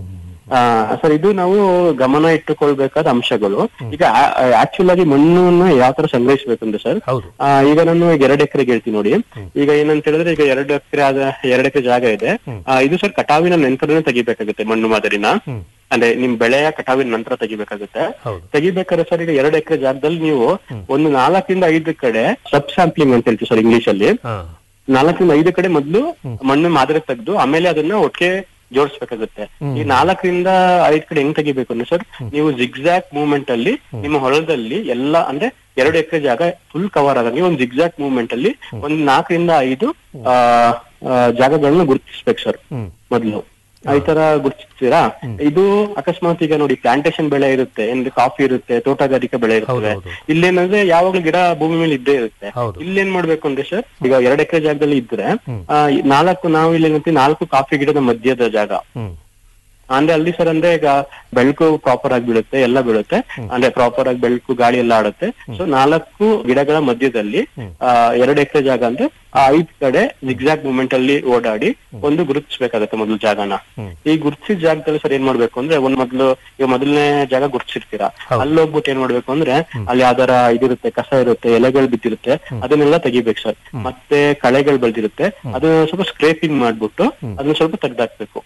ಸರ್ ಇದು ನಾವು ಗಮನ ಇಟ್ಟುಕೊಳ್ಬೇಕಾದ ಅಂಶಗಳು ಈಗ ಆಕ್ಚುಲ್ ಆಗಿ ಮಣ್ಣನ್ನ ಯಾವ ತರ ಸಂಗ್ರಹಿಸ್ಬೇಕಂದ್ರೆ ಸರ್ ಹೌದು ಆ, ಈಗ ನಾನು ಈಗ ಎರಡು ಎಕರೆಗೆ ಹೇಳ್ತೀನಿ ನೋಡಿ ಈಗ ಏನಂತ ಹೇಳಿದ್ರೆ ಈಗ ಎರಡು ಎಕರೆ ಆದ ಎರಡು ಎಕರೆ ಜಾಗ ಇದೆ ಆ, ಇದು ಸರ್ ಕಟಾವಿನ ನಂತರನೇ ತೆಗಿಬೇಕಾಗುತ್ತೆ ಮಣ್ಣು ಮಾದರಿನ ಅಂದ್ರೆ ನಿಮ್ ಬೆಳೆಯ ಕಟಾವಿನ ನಂತರ ತೆಗಿಬೇಕಾಗುತ್ತೆ ಹೌದು ತೆಗಿಬೇಕಾದ್ರೆ ಸರ್ ಈಗ ಎರಡು ಎಕರೆ ಜಾಗದಲ್ಲಿ ನೀವು ಒಂದು ನಾಲ್ಕರಿಂದ ಐದು ಕಡೆ ಸಬ್ ಸ್ಯಾಂಪ್ಲಿಂಗ್ ಅಂತ ಹೇಳ್ತೀವಿ ಸರ್ ಇಂಗ್ಲಿಷ್ ಅಲ್ಲಿ ಹಾ ನಾಲ್ಕರಿಂದ ಐದು ಕಡೆ ಮೊದಲು ಮಣ್ಣು ಮಾದರಿ ತೆಗೆದು ಆಮೇಲೆ ಅದನ್ನ ಒಟ್ಟಿಗೆ ಜೋಡಿಸ್ಬೇಕಾಗುತ್ತೆ ಈ ನಾಲ್ಕರಿಂದ ಐದ್ ಕಡೆ ಹೆಂಗ್ ತೆಗಿಬೇಕು ಅಂದ್ರೆ ಸರ್ ನೀವು ಜಿಗ್ಜಾಕ್ ಮೂವ್ಮೆಂಟ್ ಅಲ್ಲಿ ನಿಮ್ಮ ಹೊಲದಲ್ಲಿ ಎಲ್ಲ ಅಂದ್ರೆ ಎರಡು ಎಕರೆ ಜಾಗ ಫುಲ್ ಕವರ್ ಆಗಂಗೆ ಒಂದು ಜಿಗ್ಜಾಕ್ ಮೂವ್ಮೆಂಟ್ ಅಲ್ಲಿ ಒಂದ್ ನಾಲ್ಕರಿಂದ ಐದು ಆ ಆ, ಜಾಗಗಳನ್ನ ಗುರುತಿಸ್ಬೇಕು ಸರ್ ಮೊದಲು ಈ ತರ ಗುರುತಿಸ್ತೀರಾ ಇದು ಅಕಸ್ಮಾತ್ ಈಗ ನೋಡಿ ಪ್ಲಾಂಟೇಶನ್ ಬೆಳೆ ಇರುತ್ತೆ ಅಂದ್ರೆ ಕಾಫಿ ಇರುತ್ತೆ ತೋಟಗಾರಿಕೆ ಬೆಳೆ ಇರ್ತವೆ ಹೌದು. ಇಲ್ಲೇನಂದ್ರೆ ಯಾವಾಗ್ಲೂ ಗಿಡ ಭೂಮಿ ಮೇಲೆ ಇದ್ದೇ ಇರುತ್ತೆ ಹೌದು. ಇಲ್ಲೇನ್ ಮಾಡ್ಬೇಕು ಅಂದ್ರೆ ಸರ್ ಈಗ ಎರಡ್ ಎಕರೆ ಜಾಗದಲ್ಲಿ ಇದ್ರೆ ಆ, ಈ ನಾಲ್ಕು ನಾವು ಇಲ್ಲಿ ಏನಂತೀವಿ ನಾಲ್ಕು ಕಾಫಿ ಗಿಡದ ಮಧ್ಯದ ಜಾಗ ಹ್ಮ್ ಅಂದ್ರೆ ಅಲ್ಲಿ ಸರ್ ಅಂದ್ರೆ ಈಗ ಬೆಳಕು ಪ್ರಾಪರ್ ಆಗಿ ಬೀಳುತ್ತೆ ಎಲ್ಲ ಬೀಳುತ್ತೆ ಅಂದ್ರೆ ಪ್ರಾಪರ್ ಆಗಿ ಬೆಳಕು ಗಾಳಿ ಎಲ್ಲ ಆಡುತ್ತೆ ಸೊ ನಾಲ್ಕು ಗಿಡಗಳ ಮಧ್ಯದಲ್ಲಿ ಆ ಎರಡು ಎಕರೆ ಜಾಗ ಅಂದ್ರೆ ಆ ಐದ್ ಕಡೆ ಜಿಗ್ಜಾಗ್ ಮೂಮೆಂಟ್ ಅಲ್ಲಿ ಓಡಾಡಿ ಒಂದು ಗುರುತಿಸ್ಬೇಕಾಗತ್ತೆ ಮೊದಲು ಜಾಗನ ಈ ಗುರುತಿಸಿದ ಜಾಗದಲ್ಲಿ ಸರ್ ಏನ್ ಮಾಡ್ಬೇಕು ಅಂದ್ರೆ ಒಂದ್ ಮೊದ್ಲು ಈಗ ಮೊದಲನೇ ಜಾಗ ಗುರುತಿಸಿರ್ತೀರಾ ಅಲ್ಲಿ ಹೋಗ್ಬಿಟ್ಟು ಏನ್ ಮಾಡ್ಬೇಕು ಅಂದ್ರೆ ಅಲ್ಲಿ ಯಾವ್ದಾರ ಇದಿರುತ್ತೆ ಕಸ ಇರುತ್ತೆ ಎಲೆಗಳು ಬಿದ್ದಿರುತ್ತೆ ಅದನ್ನೆಲ್ಲ ತೆಗಿಬೇಕು ಸರ್ ಮತ್ತೆ ಕಳೆಗಳು ಬೆಳೆದಿರುತ್ತೆ ಅದನ್ನ ಸ್ವಲ್ಪ ಸ್ಕ್ರೇಪಿಂಗ್ ಮಾಡ್ಬಿಟ್ಟು ಅದನ್ನ ಸ್ವಲ್ಪ ತೆಗ್ದಾಕ್ಬೇಕು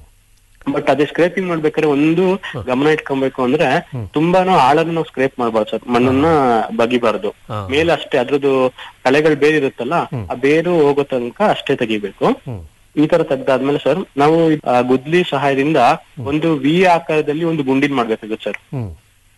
ಬಟ್ ಅದೇ ಸ್ಕ್ರೇಪಿಂಗ್ ಮಾಡ್ಬೇಕಾದ್ರೆ ಒಂದು ಗಮನ ಇಟ್ಕೊಬೇಕು ಅಂದ್ರೆ ತುಂಬಾನು ಆಳನ್ನ ನಾವು ಸ್ಕ್ರೇಪ್ ಮಾಡ್ಬಾರ್ದು ಸರ್ ಮಣ್ಣನ್ನ ಬಗಿಬಾರ್ದು ಹಾ. ಮೇಲೆ ಅಷ್ಟೇ ಅದ್ರದ್ದು ಕಳೆಗಳು ಬೇರೆ ಇರುತ್ತಲ್ಲ ಆ ಬೇರು ಹೋಗೋ ತನಕ ಅಷ್ಟೇ ತೆಗಿಬೇಕು ಈ ತರ ತೆಗ್ದಾದ್ಮೇಲೆ ಸರ್ ನಾವು ಆ ಗುದ್ಲಿ ಸಹಾಯದಿಂದ ಒಂದು ವಿ ಆಕಾರದಲ್ಲಿ ಒಂದು ಗುಂಡಿನ ಮಾಡ್ಬೇಕಾಗುತ್ತೆ ಸರ್ ಹ್ಮ್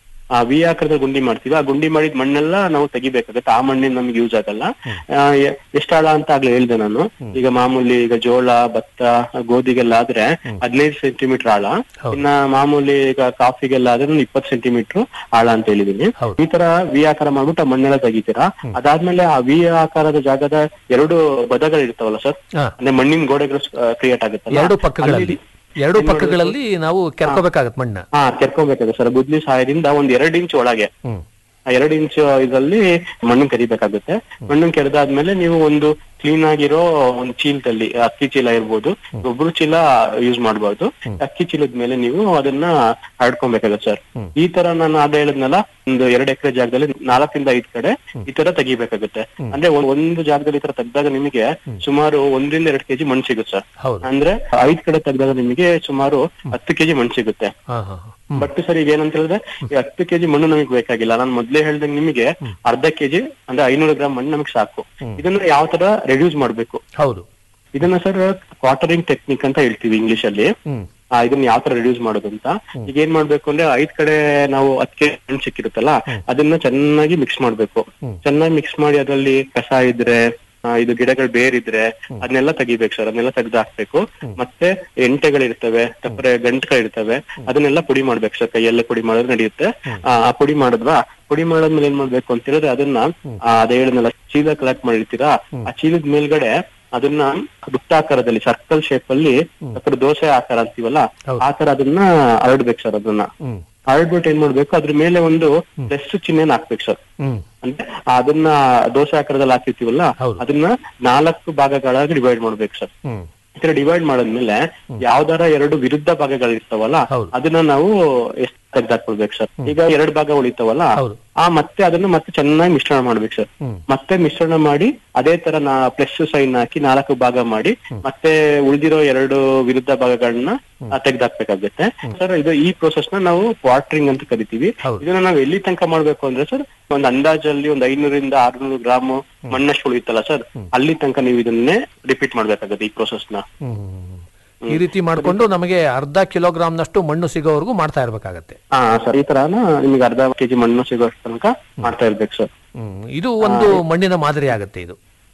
ಆ ವಿ ಆಕಾರದ ಗುಂಡಿ ಮಾಡ್ತೀವಿ ಆ ಗುಂಡಿ ಮಾಡಿದ ಮಣ್ಣೆಲ್ಲ ನಾವು ತೆಗಿಬೇಕಾಗತ್ತೆ ಆ ಮಣ್ಣಿನ ನಮ್ಗೆ ಯೂಸ್ ಆಗಲ್ಲ ಆ, ಎ- ಎಷ್ಟ್ ಆಳ ಅಂತ ಆಗ್ಲೇ ಹೇಳ್ದೆ ನಾನು ಈಗ ಮಾಮೂಲಿ ಈಗ ಜೋಳ ಭತ್ತ ಗೋಧಿಗೆಲ್ಲ ಆದ್ರೆ ಹದಿನೈದು ಸೆಂಟಿಮೀಟರ್ ಆಳ ಇನ್ನ ಮಾಮೂಲಿ ಈಗ ಕಾಫಿಗೆಲ್ಲ ಆದ್ರೆ ಒಂದು ಇಪ್ಪತ್ತು ಸೆಂಟಿಮೀಟರ್ ಆಳ ಅಂತ ಹೇಳಿದೀನಿ ಹೌದು. ಈ ತರ ವಿ ಆಕಾರ ಮಾಡ್ಬಿಟ್ಟು ಆ ಮಣ್ಣೆಲ್ಲ ತೆಗಿತೀರಾ ಅದಾದ್ಮೇಲೆ ಆ ವಿ ಆಕಾರದ ಜಾಗದ ಎರಡು ಬದಗಳು ಇರ್ತಾವಲ್ಲ ಸರ್ ಹಾ. ಅಂದ್ರೆ ಮಣ್ಣಿನ ಗೋಡೆಗಳು ಕ್ರಿಯೇಟ್ ಆಗುತ್ತಲ್ಲ ಎರಡು ಪಕ್ಕಗಳಲ್ಲಿ ಅಲ್ಲಿ- ಎರಡು ಪಕ್ಕಗಳಲ್ಲಿ ನಾವು ಕೆರ್ಕೋಬೇಕಾಗತ್ತೆ ಮಣ್ಣ ಹಾ ಕೆರ್ಕೋಬೇಕಾಗುತ್ತೆ ಸರ್ ಗುದ್ಲಿ ಸಹಾಯದಿಂದ ಒಂದ್ ಎರಡ್ ಇಂಚ್ ಒಳಗೆ ಹ್ಮ್ ಆ ಎರಡ್ ಇಂಚ್ ಇದರಲ್ಲಿ ಮಣ್ಣು ಕರಿಬೇಕಾಗುತ್ತೆ ಮಣ್ಣನ್ನು ಕೆರೆದಾದ್ಮೇಲೆ ನೀವು ಒಂದು ಕ್ಲೀನ್ ಆಗಿರೋ ಒಂದು ಚೀಲದಲ್ಲಿ ಅಕ್ಕಿ ಚೀಲ ಇರ್ಬೋದು ಗೊಬ್ಬರ ಚೀಲ ಯೂಸ್ ಮಾಡಬಾರ್ದು ಅಕ್ಕಿ ಚೀಲದ ಮೇಲೆ ನೀವು ಅದನ್ನ ಹರಡ್ಕೊಬೇಕಾಗುತ್ತೆ ಸರ್ ಈ ತರ ನಾನು ಆಗ ಹೇಳಿದ್ನಲ್ಲ ಒಂದು ಎರಡ್ ಎಕರೆ ಜಾಗದಲ್ಲಿ ನಾಲ್ಕರಿಂದ ಐದ್ ಕಡೆ ಈ ತರ ತೆಗಿಬೇಕಾಗುತ್ತೆ ಅಂದ್ರೆ ಒಂದ್- ಒಂದು ಜಾಗದಲ್ಲಿ ಈ ತರ ತೆಗ್ದಾಗ ನಿಮಗೆ ಸುಮಾರು ಒಂದರಿಂದ ಎರಡ್ ಕೆಜಿ ಮಣ್ಣು ಸಿಗುತ್ತೆ ಸರ್ ಹೌದು ಅಂದ್ರೆ ಐದ್ ಕಡೆ ತೆಗ್ದಾಗ ನಿಮಗೆ ಸುಮಾರು ಹತ್ತು ಕೆಜಿ ಮಣ್ಣು ಸಿಗುತ್ತೆ ಹಾ ಹಾ ಹಾ. ಬಟ್ ಸರ್ ಈಗ ಏನಂತ ಹೇಳಿದ್ರೆ ಈ ಹತ್ತು ಕೆಜಿ ಮಣ್ಣು ನಮಗೆ ಬೇಕಾಗಿಲ್ಲ ನಾನು ಮೊದ್ಲೇ ಹೇಳ್ದಂಗೆ ನಿಮಗೆ ಅರ್ಧ ಕೆಜಿ ಅಂದ್ರೆ ಐನೂರು ಗ್ರಾಮ್ ಮಣ್ಣು ನಮಗೆ ಸಾಕು ಇದನ್ನ ಯಾವ ತರ ರೆಡ್ಯೂಸ್ ಮಾಡ್ಬೇಕು ಹೌದು ಇದನ್ನ ಸರ್ ಕ್ವಾರ್ಟರಿಂಗ್ ಟೆಕ್ನಿಕ್ ಅಂತ ಹೇಳ್ತೀವಿ ಇಂಗ್ಲಿಷ್ ಅಲ್ಲಿ ಹ್ಮ್ ಆ, ಇದನ್ನ ಯಾವ ತರ ರೆಡ್ಯೂಸ್ ಮಾಡೋದು ಅಂತ ಈಗ ಏನ್ ಮಾಡ್ಬೇಕು ಅಂದ್ರೆ ಐದ್ ಕಡೆ ನಾವು ಹತ್ತು ಕೆಜಿ ಮಣ್ಣು ಸಿಕ್ಕಿರುತ್ತಲ್ಲ ಅದನ್ನ ಚೆನ್ನಾಗಿ ಮಿಕ್ಸ್ ಮಾಡ್ಬೇಕು ಚೆನ್ನಾಗಿ ಮಿಕ್ಸ್ ಮಾಡಿ ಅದರಲ್ಲಿ ಕಸ ಇದ್ರೆ ಆ, ಇದು ಗಿಡಗಳು ಬೇರಿದ್ರೆ ಅದನ್ನೆಲ್ಲ ತೆಗಿಬೇಕು ಸರ್ ಅದನ್ನೆಲ್ಲ ತೆಗ್ದು ಹಾಕ್ಬೇಕು ಮತ್ತೆ ಎಂಟೆಗಳಿರ್ತವೆ ತಪ್ಪರೆ ಗಂಟುಗಳಿರ್ತವೆ ಅದನ್ನೆಲ್ಲ ಪುಡಿ ಮಾಡ್ಬೇಕು ಸರ್ ಕೈಯಲ್ಲೇ ಪುಡಿ ಮಾಡೋದು ನಡೆಯುತ್ತೆ ಆ ಆ ಪುಡಿ ಮಾಡಿದ್ವಾ ಪುಡಿ ಮಾಡಾದ್ಮೇಲೆ ಏನ್ ಮಾಡ್ಬೇಕು ಅಂತ ಹೇಳಿದ್ರೆ ಅದನ್ನ ಆ, ಅದೇ ಹೇಳಿದ್ನಲ್ಲ ಚೀಲ ಕಲೆಕ್ಟ್ ಮಾಡಿರ್ತೀರಾ ಆ ಚೀಲದ ಮೇಲ್ಗಡೆ ಅದನ್ನ ವೃತ್ತಾಕಾರದಲ್ಲಿ ಸರ್ಕಲ್ ಶೇಪ್ ಅಲ್ಲಿ ಅಥವಾ ದೋಸೆ ಆಕಾರ ಅಂತೀವಲ್ಲ ಆ ತರ ಅದನ್ನ ಹರಡ್ಬೇಕು ಸರ್ ಅದನ್ನ ಹ್ಮ್ ಹರಡ್ಬಿಟ್ಟು ಏನ್ ಮಾಡ್ಬೇಕು ಅದ್ರ ಮೇಲೆ ಒಂದು ಪ್ಲಸ್ ಚಿಹ್ನೆನ ಹಾಕ್ಬೇಕು ಸರ್ ಹ್ಮ್ ಅಂದ್ರೆ ಅದನ್ನ ದೋಸೆ ಆಕಾರದಲ್ಲಿ ಹಾಕಿರ್ತೀವಲ್ಲ ಹೌದು. ಅದನ್ನ ನಾಲ್ಕು ಭಾಗಗಳಾಗಿ ಡಿವೈಡ್ ಮಾಡ್ಬೇಕು ಸರ್ ಹ್ಮ್ ಈ ತರ ಡಿವೈಡ್ ಮಾಡಾದ್ಮೇಲೆ ಯಾವ್ದಾರ ಎರಡು ವಿರುದ್ಧ ಭಾಗಗಳು ಇರ್ತಾವಲ್ಲ ಹೌದು. ಅದನ್ನ ನಾವು ಎಷ್ಟು ತೆಗ್ದಾಕೊಳ್ಬೇಕು ಸರ್ ಈಗ ಎರಡು ಭಾಗ ಉಳಿತಾವಲ್ಲ ಹೌದು. ಆ ಮತ್ತೆ ಅದನ್ನ ಮತ್ತೆ ಚೆನ್ನಾಗಿ ಮಿಶ್ರಣ ಮಾಡ್ಬೇಕು ಸರ್ ಹ್ಮ್. ಮತ್ತೆ ಮಿಶ್ರಣ ಮಾಡಿ ಅದೇ ತರ ನಾ ಪ್ಲಸ್ ಸೈನ್ ಹಾಕಿ ನಾಲ್ಕು ಭಾಗ ಮಾಡಿ ಮತ್ತೆ ಉಳಿದಿರೋ ಎರಡು ವಿರುದ್ಧ ಭಾಗಗಳನ್ನ ತೆಗ್ದಾಕ್ಬೇಕಾಗುತ್ತೆ ಸರ್ ಇದು ಈ ಪ್ರೋಸೆಸ್ ನ ನಾವು ಕ್ವಾರ್ಟರಿಂಗ್ ಅಂತ ಕರಿತೀವಿ ಹೌದು. ಇದನ್ನ ನಾವು ಎಲ್ಲಿ ತನಕ ಮಾಡ್ಬೇಕು ಅಂದ್ರೆ ಸರ್ ಒಂದ್ ಅಂದಾಜಲ್ಲಿ ಒಂದ್ ಐನೂರಿಂದ ಆರ್ನೂರು ಗ್ರಾಮ್ ಮಣ್ಣಷ್ಟು ಉಳಿತಲ್ಲ ಸರ್ ಅಲ್ಲಿ ತನಕ ನೀವು ಇದನ್ನೇ ರಿಪೀಟ್ ಮಾಡ್ಬೇಕಾಗುತ್ತೆ ಈ ಪ್ರೋಸೆಸ್ ನ ಹ್ಮ್. ಈ ರೀತಿ ಮಾಡ್ಕೊಂಡು ನಮಗೆ ಅರ್ಧ ಕಿಲೋಗ್ರಾಮ್ನಷ್ಟು ಮಣ್ಣು ಸಿಗೋವರೆಗೂ ಮಾಡ್ತಾ ಇರ್ಬೇಕಾಗತ್ತೆ ಹಾ ಸರ್ ಈ ತರಾನ ನಿಮ್ಗೆ ಅರ್ಧ ಕೆಜಿ ಮಣ್ಣು ಸಿಗೋ ತನಕ ಮಾಡ್ತಾ ಇರ್ಬೇಕು ಸರ್ ಹ್ಮ್ ಇದು ಒಂದು ಮಣ್ಣಿನ ಮಾದರಿ ಆಗತ್ತೆ ಇದು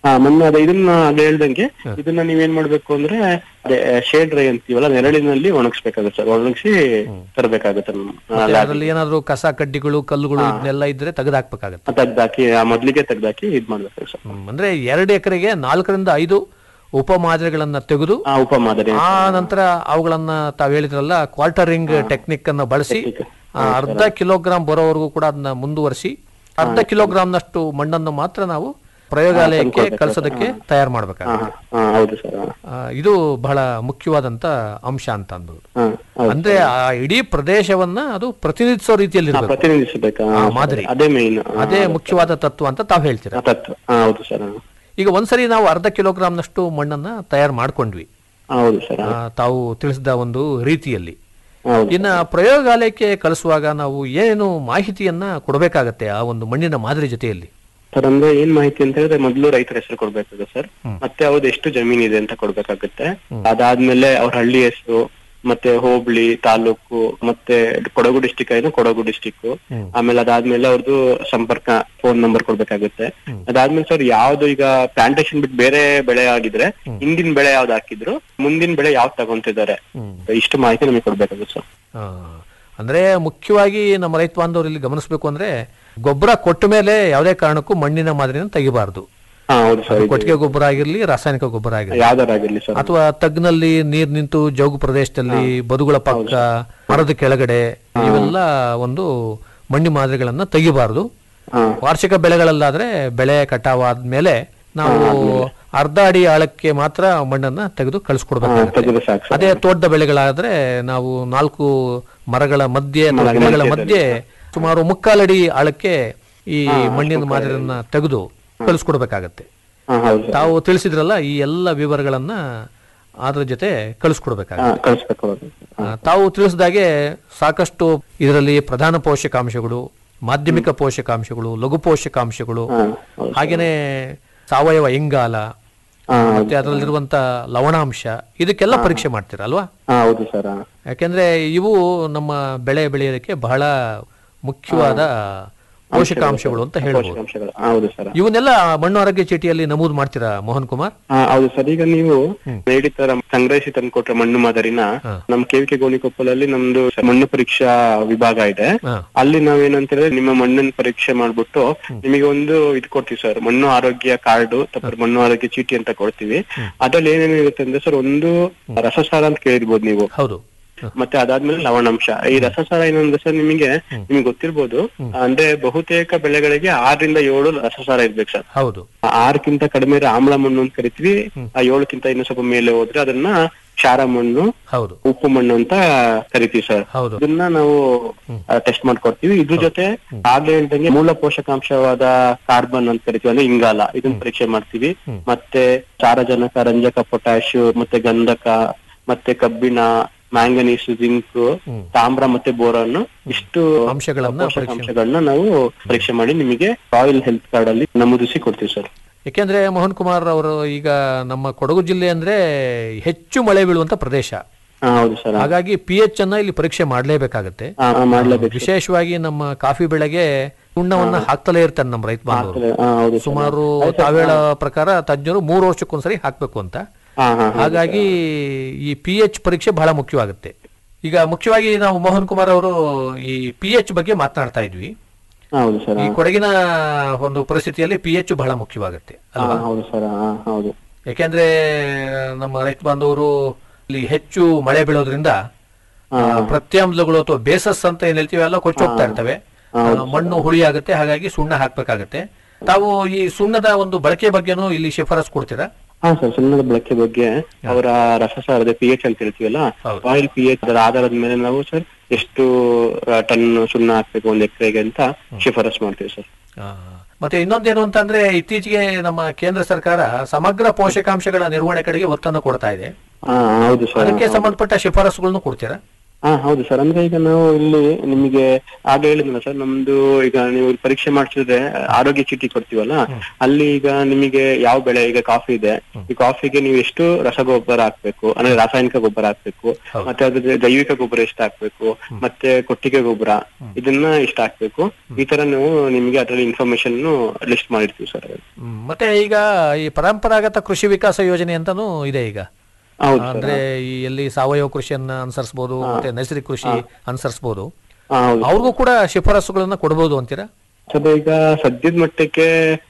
ಹಾ ಮಣ್ಣು ಅದೇ ಇದನ್ನ ಅದೇ ಹೇಳ್ದಂಗೆ ಇದನ್ನ ನೀವೇನ್ ಮಾಡ್ಬೇಕು ಅಂದ್ರೆ ಅದೇ ಶೇಡ್ ಡ್ರೈ ಅಂತೀವಲ್ಲ ನೆರಳಿನಲ್ಲಿ ಒಣಗಿಸ್ಬೇಕಾಗುತ್ತೆ ಸರ್ ಒಣಗಿಸಿ ತರಬೇಕಾಗುತ್ತೆ ಮತ್ತೆ ಅದರಲ್ಲಿ ಏನಾದ್ರು ಕಸ ಕಡ್ಡಿಗಳು ಕಲ್ಲುಗಳು ಇದನ್ನೆಲ್ಲ ಇದ್ರೆ ತೆಗೆದಾಕ್ಬೇಕಾಗತ್ತೆ ತೆಗ್ದಾಕಿ ಆ ಮೊದ್ಲಿಗೆ ತೆಗ್ದಾಕಿ ಇದ್ ಮಾಡ್ಬೇಕು ಸರ್ ಹ್ಮ್. ಅಂದ್ರೆ ಎರಡು ಎಕರೆಗೆ ನಾಲ್ಕರಿಂದ ಐದು ಉಪಮಾದರಿಗಳನ್ನ ತೆಗೆದು ಆ ಉಪ ಮಾದರಿ ಆ ನಂತರ ಅವುಗಳನ್ನ ತಾವ್ ಹೇಳಿದ್ರಲ್ಲ ಕ್ವಾರ್ಟರಿಂಗ್ ಟೆಕ್ನಿಕ್ ಅನ್ನ ಬಳಸಿ ಆ ಅರ್ಧ ಕಿಲೋಗ್ರಾಂ ಬರೋವರೆಗೂ ಕೂಡ ಅದನ್ನ ಮುಂದುವರಿಸಿ ಅರ್ಧ ಕಿಲೋಗ್ರಾಂನಷ್ಟು ಮಣ್ಣನ್ನು ಮಾತ್ರ ನಾವು ಪ್ರಯೋಗಾಲಯಕ್ಕೆ ಕಳಿಸೋದಕ್ಕೆ ತಯಾರು ಹಾ ಮಾಡ್ಬೇಕಾಗುತ್ತೆ ಹಾ ಹಾ, ಹೌದು ಸರ್ ಹಾ ಆ, ಇದು ಬಹಳ ಮುಖ್ಯವಾದಂತ ಅಂಶ ಅಂತ ಅನ್ಬೋದು ಹಾ ಹೌದು ಅಂದ್ರೆ ಆ ಇಡೀ ಪ್ರದೇಶವನ್ನ ಅದು ಪ್ರತಿನಿಧಿಸೋ ರೀತಿಯಲ್ಲಿ ಇರಬೇಕು ಪ್ರತಿನಿಧಿಸಬೇಕಾ ಆ, ಮಾದರಿ. ಅದೇ ಮೇನ್ ಅದೇ ಮುಖ್ಯವಾದ ತತ್ವ ಅಂತ ತಾವ್ ಹೇಳ್ತೀರಾ ತತ್ವ ಹಾ ಹೌದು ಸರ್ ಹಾ ಈಗ ಒಂದ್ಸರಿ ನಾವು ಅರ್ಧ ಕಿಲೋಗ್ರಾಂನಷ್ಟು ಮಣ್ಣನ್ನ ತಯಾರು ಮಾಡ್ಕೊಂಡ್ವಿ ಹಾ, ಹೌದು ಸರ್ ಆ, ತಾವು ತಿಳಿಸಿದ ಒಂದು ರೀತಿಯಲ್ಲಿ ಹೌದು ಇನ್ನ ಪ್ರಯೋಗಾಲಯಕ್ಕೆ ಕಳಿಸುವಾಗ ನಾವು ಏನು ಮಾಹಿತಿಯನ್ನ ಕೊಡಬೇಕಾಗತ್ತೆ ಆ ಒಂದು ಮಣ್ಣಿನ ಮಾದರಿ ಜೊತೆಯಲ್ಲಿ ಸರ್ ಅಂದ್ರೆ ಏನ್ ಮಾಹಿತಿ ಅಂತ ಹೇಳಿದ್ರೆ ಮೊದಲು ರೈತರ ಹೆಸರು ಕೊಡ್ಬೇಕಾಗುತ್ತೆ ಸರ್ ಮತ್ತೆ ಅವ್ರದ್ದು ಎಷ್ಟು ಜಮೀನ್ ಇದೆ ಅಂತ ಕೊಡ್ಬೇಕಾಗುತ್ತೆ ಅದಾದ್ಮೇಲೆ ಅವ್ರ ಹಳ್ಳಿ ಹೆಸರು ಮತ್ತೆ ಹೋಬಳಿ ತಾಲೂಕು ಮತ್ತೆ ಕೊಡಗು ಡಿಸ್ಟಿಕ್ ಆಯ್ತು ಕೊಡಗು ಡಿಸ್ಟಿಕ್ ಆಮೇಲೆ ಅದಾದ್ಮೇಲೆ ಅವ್ರದ್ದು ಸಂಪರ್ಕ ಫೋನ್ ನಂಬರ್ ಕೊಡ್ಬೇಕಾಗುತ್ತೆ ಅದಾದ್ಮೇಲೆ ಸರ್ ಯಾವ್ದು ಈಗ ಪ್ಲಾಂಟೇಶನ್ ಬಿಟ್ಟು ಬೇರೆ ಬೆಳೆ ಆಗಿದ್ರೆ ಹಿಂದಿನ ಬೆಳೆ ಯಾವ್ದು ಹಾಕಿದ್ರು ಮುಂದಿನ ಬೆಳೆ ಯಾವ್ದು ತಗೊಂತಿದ್ದಾರೆ ಇಷ್ಟು ಮಾಹಿತಿ ನಮಗೆ ಕೊಡ್ಬೇಕಾಗುತ್ತೆ ಸರ್ ಆ, ಅಂದ್ರೆ ಮುಖ್ಯವಾಗಿ ನಮ್ಮ ರೈತ ಬಾಂಧವರು ಇಲ್ಲಿ ಗಮನಿಸಬೇಕು ಅಂದ್ರೆ ಗೊಬ್ಬರ ಕೊಟ್ಟ ಮೇಲೆ ಯಾವುದೇ ಕಾರಣಕ್ಕೂ ಮಣ್ಣಿನ ಮಾದರಿನ ತೆಗಿಬಾರ್ದು ಹಾ ಹೌದು ಸರ್ ಇದು ಕೊಟ್ಟಿಗೆ ಗೊಬ್ಬರ ಆಗಿರ್ಲಿ ರಾಸಾಯನಿಕ ಗೊಬ್ಬರ ಆಗಿರ್ಲಿ ಯಾವ್ದಾರಾಗಿರ್ಲಿ ಸರ್ ಅಥವಾ ತಗ್ನಲ್ಲಿ ನೀರ್ ನಿಂತು ಜೌಗು ಪ್ರದೇಶದಲ್ಲಿ ಬದುಗಳ ಪಕ್ಕ ಮರದ ಕೆಳಗಡೆ ಇವೆಲ್ಲ ಒಂದು ಮಣ್ಣಿ ಮಾದರಿಗಳನ್ನ ತೆಗಿಬಾರ್ದು ಹಾ ವಾರ್ಷಿಕ ಬೆಳೆಗಳಲ್ಲಾದ್ರೆ ಬೆಳೆ ಕಟಾವಾದ್ಮೇಲೆ ನಾವು ಅರ್ಧ ಅಡಿ ಆಳಕ್ಕೆ ಮಾತ್ರ ಮಣ್ಣನ್ನ ತೆಗೆದು ಕಳಿಸ್ಕೊಡ್ಬೇಕಾಗುತ್ತೆ ತೆಗೆದು ಸಾಕು ಸರ್ ಅದೇ ತೋಟದ ಬೆಳೆಗಳಾದ್ರೆ ನಾವು ನಾಲ್ಕು ಮರಗಳ ಮಧ್ಯೆ ಅಥವಾ ಗಿಡಗಳ ಮಧ್ಯೆ ಸುಮಾರು ಮುಕ್ಕಾಲಡಿ ಆಳಕ್ಕೆ ಈ ಮಣ್ಣಿನ ಮಾದರಿಯನ್ನ ತೆಗೆದು ಕಳಿಸ್ಕೊಡ್ಬೇಕಾಗತ್ತೆ ಹಾ ಹೌದು ಸರ್ ತಾವು ತಿಳಿಸಿದ್ರಲ್ಲ ಈ ಎಲ್ಲ ವಿವರಗಳನ್ನ ಅದ್ರ ಜೊತೆ ಕಳಿಸ್ಕೊಡ್ಬೇಕಾಗತ್ತೆ ಹಾ ಕಳಿಸ್ಬೇಕು ಹೌದು. ಆ, ತಾವು ತಿಳಿಸಿದಾಗೆ ಸಾಕಷ್ಟು ಇದರಲ್ಲಿ ಪ್ರಧಾನ ಪೋಷಕಾಂಶಗಳು ಮಾಧ್ಯಮಿಕ ಪೋಷಕಾಂಶಗಳು ಲಘು ಪೋಷಕಾಂಶಗಳು ಹಾ ಹೌದು ಹಾಗೇನೆ ಸಾವಯವ ಇಂಗಾಲ ಹಾ ಮತ್ತೆ ಅದರಲ್ಲಿರುವಂತ ಲವಣಾಂಶ ಇದಕ್ಕೆಲ್ಲ ಪರೀಕ್ಷೆ ಮಾಡ್ತೀರಾ ಅಲ್ವಾ ಹಾ ಹೌದು ಸರ್ ಹಾ. ಯಾಕೆಂದ್ರೆ ಇವು ನಮ್ಮ ಬೆಳೆ ಬೆಳೆಯೋದಕ್ಕೆ ಬಹಳ ಮುಖ್ಯವಾದ ಪೋಷಕಾಂಶಗಳು ಅಂತ ಹೇಳ್ಬೋದು ಪೋಷಕಾಂಶಗಳು ಹಾ, ಹೌದು ಸರ್ ಇವನ್ನೆಲ್ಲ ಮಣ್ಣು ಆರೋಗ್ಯ ಚೀಟಿಯಲ್ಲಿ ನಮೂದು ಮಾಡ್ತೀರಾ ಮೋಹನ್ ಕುಮಾರ್ ಹಾ ಹೌದು ಸರ್ ಈಗ ನೀವು ಹೇಳಿ ತರ ಸಂಗ್ರಹಿಸಿ ತಂದು ಕೊಟ್ರೆ ಮಣ್ಣು ಮಾದರಿನ ಹಾ. ನಮ್ ಕೆವಿಕೆ ಗೋಣಿಕೊಪ್ಪಲಲ್ಲಿ ನಮ್ದು ಮಣ್ಣು ಪರೀಕ್ಷಾ ವಿಭಾಗ ಇದೆ ಹಾ. ಅಲ್ಲಿ ನಾವೇನಂತ ಹೇಳಿದ್ರೆ ನಿಮ್ಮ ಮಣ್ಣನ್ನು ಪರೀಕ್ಷೆ ಮಾಡ್ಬಿಟ್ಟು ನಿಮಗೆ ಒಂದು ಇದು ಕೊಡ್ತೀವಿ ಸರ್ ಮಣ್ಣು ಆರೋಗ್ಯ ಕಾರ್ಡು ಅಥವಾ ಮಣ್ಣು ಆರೋಗ್ಯ ಚೀಟಿ ಅಂತ ಕೊಡ್ತೀವಿ ಅದ್ರಲ್ಲಿ ಏನೇನು ಇರುತ್ತೆ ಅಂದ್ರೆ ಸರ್ ಒಂದು ರಸಸಾರ ಅಂತ ಕೇಳಿರ್ಬೋದು ನೀವು ಹೌದು ಮತ್ತೆ ಅದಾದ್ಮೇಲೆ ಲವಣಾಂಶ ಈ ರಸಸಾರ ಏನಂದ್ರೆ ಸರ್ ನಿಮಗೆ ನಿಮ್ಗೆ ಗೊತ್ತಿರ್ಬೋದು ಅಂದ್ರೆ ಬಹುತೇಕ ಬೆಳೆಗಳಿಗೆ ಆರರಿಂದ ಏಳು ರಸಸಾರ ಇರ್ಬೇಕು ಸರ್ ಹೌದು ಆ ಆರಕ್ಕಿಂತ ಕಡಿಮೆ ಇರೋ ಆಮ್ಲ ಮಣ್ಣು ಅಂತ ಕರಿತೀವಿ ಆ ಏಳಕ್ಕಿಂತ ಇನ್ನು ಸ್ವಲ್ಪ ಮೇಲೆ ಹೋದ್ರೆ ಅದನ್ನ ಕ್ಷಾರ ಮಣ್ಣು ಹೌದು ಉಪ್ಪು ಮಣ್ಣು ಅಂತ ಕರಿತೀವಿ ಸರ್ ಹೌದು ಇದನ್ನ ನಾವು ಟೆಸ್ಟ್ ಮಾಡ್ಕೊಡ್ತೀವಿ ಇದ್ರ ಜೊತೆ ಆಗ್ಲೇ ಹೇಳ್ದಂಗೆ ಮೂಲ ಪೋಷಕಾಂಶವಾದ ಕಾರ್ಬನ್ ಅಂತ ಕರಿತೀವಿ ಅಂದ್ರೆ ಇಂಗಾಲ ಇದನ್ನ ಪರೀಕ್ಷೆ ಮಾಡ್ತೀವಿ ಮತ್ತೆ ಸಾರಜನಕ ರಂಜಕ ಪೊಟ್ಯಾಶ್ ಮತ್ತೆ ಗಂಧಕ ಮತ್ತೆ ಕಬ್ಬಿಣ ಮ್ಯಾಂಗನೀಸ್ ಜಿಂಕ್ ತಾಮ್ರ ಮತ್ತೆ ಬೋರನ್ ಇಷ್ಟು ಅಂಶಗಳನ್ನ ಪೋಷಕಾಂಶಗಳನ್ನ ನಾವು ಪರೀಕ್ಷೆ ಮಾಡಿ ನಿಮಗೆ ಸಾಯಿಲ್ ಹೆಲ್ತ್ ಕಾರ್ಡ್ ಅಲ್ಲಿ ನಮೂದಿಸಿ ಕೊಡ್ತೀವಿ ಸರ್ ಯಾಕೆಂದ್ರೆ ಮೋಹನ್ ಕುಮಾರ್ ಅವರು ಈಗ ನಮ್ಮ ಕೊಡಗು ಜಿಲ್ಲೆ ಅಂದ್ರೆ ಹೆಚ್ಚು ಮಳೆ ಬೀಳುವಂತ ಪ್ರದೇಶ ಹಾ ಹೌದು ಸರ್ ಹಾಗಾಗಿ ಪಿ ಎಚ್ ಅನ್ನ ಇಲ್ಲಿ ಪರೀಕ್ಷೆ ಮಾಡಲೇಬೇಕಾಗತ್ತೆ ಮಾಡ್ಲೇಬೇಕು ವಿಶೇಷವಾಗಿ ನಮ್ಮ ಕಾಫಿ ಬೆಳೆಗೆ ಸುಣ್ಣವನ್ನ ಹಾಕ್ತಲೇ ಇರ್ತಾರೆ ನಮ್ಮ ರೈತ ಬಾಂಧವರು ಹಾ ಹೌದು ಸರ್ ಸುಮಾರು ತಾವೇಳ ಪ್ರಕಾರ ತಜ್ಞರು ಮೂರು ವರ್ಷಕ್ಕೊಂದ್ಸರಿ ಹಾಕ್ಬೇಕು ಅಂತ ಹಾ ಹಾ ಹಾಗಾಗಿ ಈ ಪಿ ಎಚ್ ಪರೀಕ್ಷೆ ಬಹಳ ಮುಖ್ಯವಾಗುತ್ತೆ ಈಗ ಮುಖ್ಯವಾಗಿ ನಾವು ಮೋಹನ್ ಕುಮಾರ್ ಅವರು ಈ ಪಿ ಎಚ್ ಬಗ್ಗೆ ಮಾತನಾಡ್ತಾ ಇದ್ವಿ ಹಾ, ಹೌದು ಸರ್ ಈ ಕೊಡಗಿನ ಒಂದು ಪರಿಸ್ಥಿತಿಯಲ್ಲಿ ಪಿ ಎಚ್ ಬಹಳ ಮುಖ್ಯವಾಗುತ್ತೆ ಹಾ ಹೌದು ಸರ್ ಹಾ ಹೌದು ಯಾಕೆಂದ್ರೆ ನಮ್ಮ ರೈತ ಬಾಂಧವರು ಇಲ್ಲಿ ಹೆಚ್ಚು ಮಳೆ ಬೀಳೋದ್ರಿಂದ ಆ, ಪ್ರತ್ಯಾಮ್ಲಗಳು ಅಥವಾ ಬೇಸಸ್ ಅಂತ ಏನ್ ಹೇಳ್ತೀವಿ ಎಲ್ಲ ಕೊಚ್ಚಿ ಹೋಗ್ತಾ ಇರ್ತವೆ ಆ, ಮಣ್ಣು ಹುಳಿ ಆಗುತ್ತೆ ಹಾಗಾಗಿ ಸುಣ್ಣ ಹಾಕ್ಬೇಕಾಗತ್ತೆ ತಾವು ಈ ಸುಣ್ಣದ ಒಂದು ಬಳಕೆ ಬಗ್ಗೆನೂ ಇಲ್ಲಿ ಶಿಫಾರಸ್ ಕೊಡ್ತೀರಾ ಹಾ ಸರ್ ಸುಣ್ಣದ ಬಳಕೆ ಬಗ್ಗೆ ಅವರ ರಸಸಾರದ ಪಿ ಎಚ್ ಅಂತ ಹೇಳ್ತೀವಲ್ಲ ಹೌದು. ಆಯಿಲ್ ಪಿ ಎಚ್ ಅದರ ಆಧಾರದ ಮೇಲೆ ನಾವು ಸರ್ ಎಷ್ಟು ಆ, ಟನ್ ಸುಣ್ಣ ಹಾಕ್ಬೇಕು ಒಂದ್ ಎಕರೆಗೆ ಅಂತ ಶಿಫಾರಸ್ ಮಾಡ್ತೀವಿ ಸರ್ ಆ, ಮತ್ತೆ ಇನ್ನೊಂದೇನು ಅಂತಂದ್ರೆ ಇತ್ತೀಚೆಗೆ ನಮ್ಮ ಕೇಂದ್ರ ಸರ್ಕಾರ ಸಮಗ್ರ ಪೋಷಕಾಂಶಗಳ ನಿರ್ವಹಣೆ ಕಡೆಗೆ ಒತ್ತನ್ನು ಕೊಡ್ತಾ ಇದೆ ಹಾ ಹೌದು ಸರ್ ಅದಕ್ಕೆ ಸಂಬಂಧಪಟ್ಟ ಶಿಫಾರಸುಗಳನ್ನು ಕೊಡ್ತೀರಾ ಹಾ ಹೌದು ಸರ್ ಅಂದ್ರೆ ಈಗ ನಾವು ಇಲ್ಲಿ ನಿಮಗೆ ಆಗ ಹೇಳಿದ್ನಲ್ಲ ಸರ್ ನಮ್ದು ಈಗ ನೀವು ಇಲ್ಲಿ ಪರೀಕ್ಷೆ ಮಾಡಿಸಿದ್ರೆ ಆರೋಗ್ಯ ಚೀಟಿ ಕೊಡ್ತೀವಲ್ಲ ಅಲ್ಲಿ ಈಗ ನಿಮಗೆ ಯಾವ ಬೆಳೆ ಈಗ ಕಾಫಿ ಇದೆ ಈ ಕಾಫಿಗೆ ನೀವು ಎಷ್ಟು ರಸಗೊಬ್ಬರ ಹಾಕ್ಬೇಕು ಅಂದ್ರೆ ರಾಸಾಯನಿಕ ಗೊಬ್ಬರ ಹಾಕ್ಬೇಕು ಮತ್ತೆ ಅದ್ರ ಜೈವಿಕ ಗೊಬ್ಬರ ಎಷ್ಟು ಹಾಕ್ಬೇಕು ಮತ್ತೆ ಕೊಟ್ಟಿಗೆ ಗೊಬ್ಬರ ಇದನ್ನ ಇಷ್ಟ ಹಾಕ್ಬೇಕು ಈ ತರ ನಾವು ನಿಮಗೆ ಅದ್ರಲ್ಲಿ ಇನ್ಫಾರ್ಮೇಶನ್ ಲಿಸ್ಟ್ ಮಾಡಿರ್ತೀವಿ ಸರ್ ಹ್ಮ್. ಮತ್ತೆ ಈಗ ಈ ಪರಂಪರಾಗತ ಕೃಷಿ ವಿಕಾಸ ಯೋಜನೆ ಅಂತಾನೂ ಇದೆ ಈಗ ಹೌದು ಸರ್ ಅಂದ್ರೆ ಈ ಎಲ್ಲಿ ಸಾವಯವ ಕೃಷಿಯನ್ನ ಅನುಸರಿಸಬಹುದು ಮತ್ತೆ ನೈಸರ್ಗಿಕ ಕೃಷಿ ಅನುಸರಿಸಬಹುದು ಹಾ ಹೌದು ಅವ್ರಿಗೂ ಕೂಡ ಶಿಫಾರಸುಗಳನ್ನ ಕೊಡಬಹುದು ಅಂತೀರಾ ಸರ್ ಈಗ ಸದ್ಯದ ಮಟ್ಟಕ್ಕೆ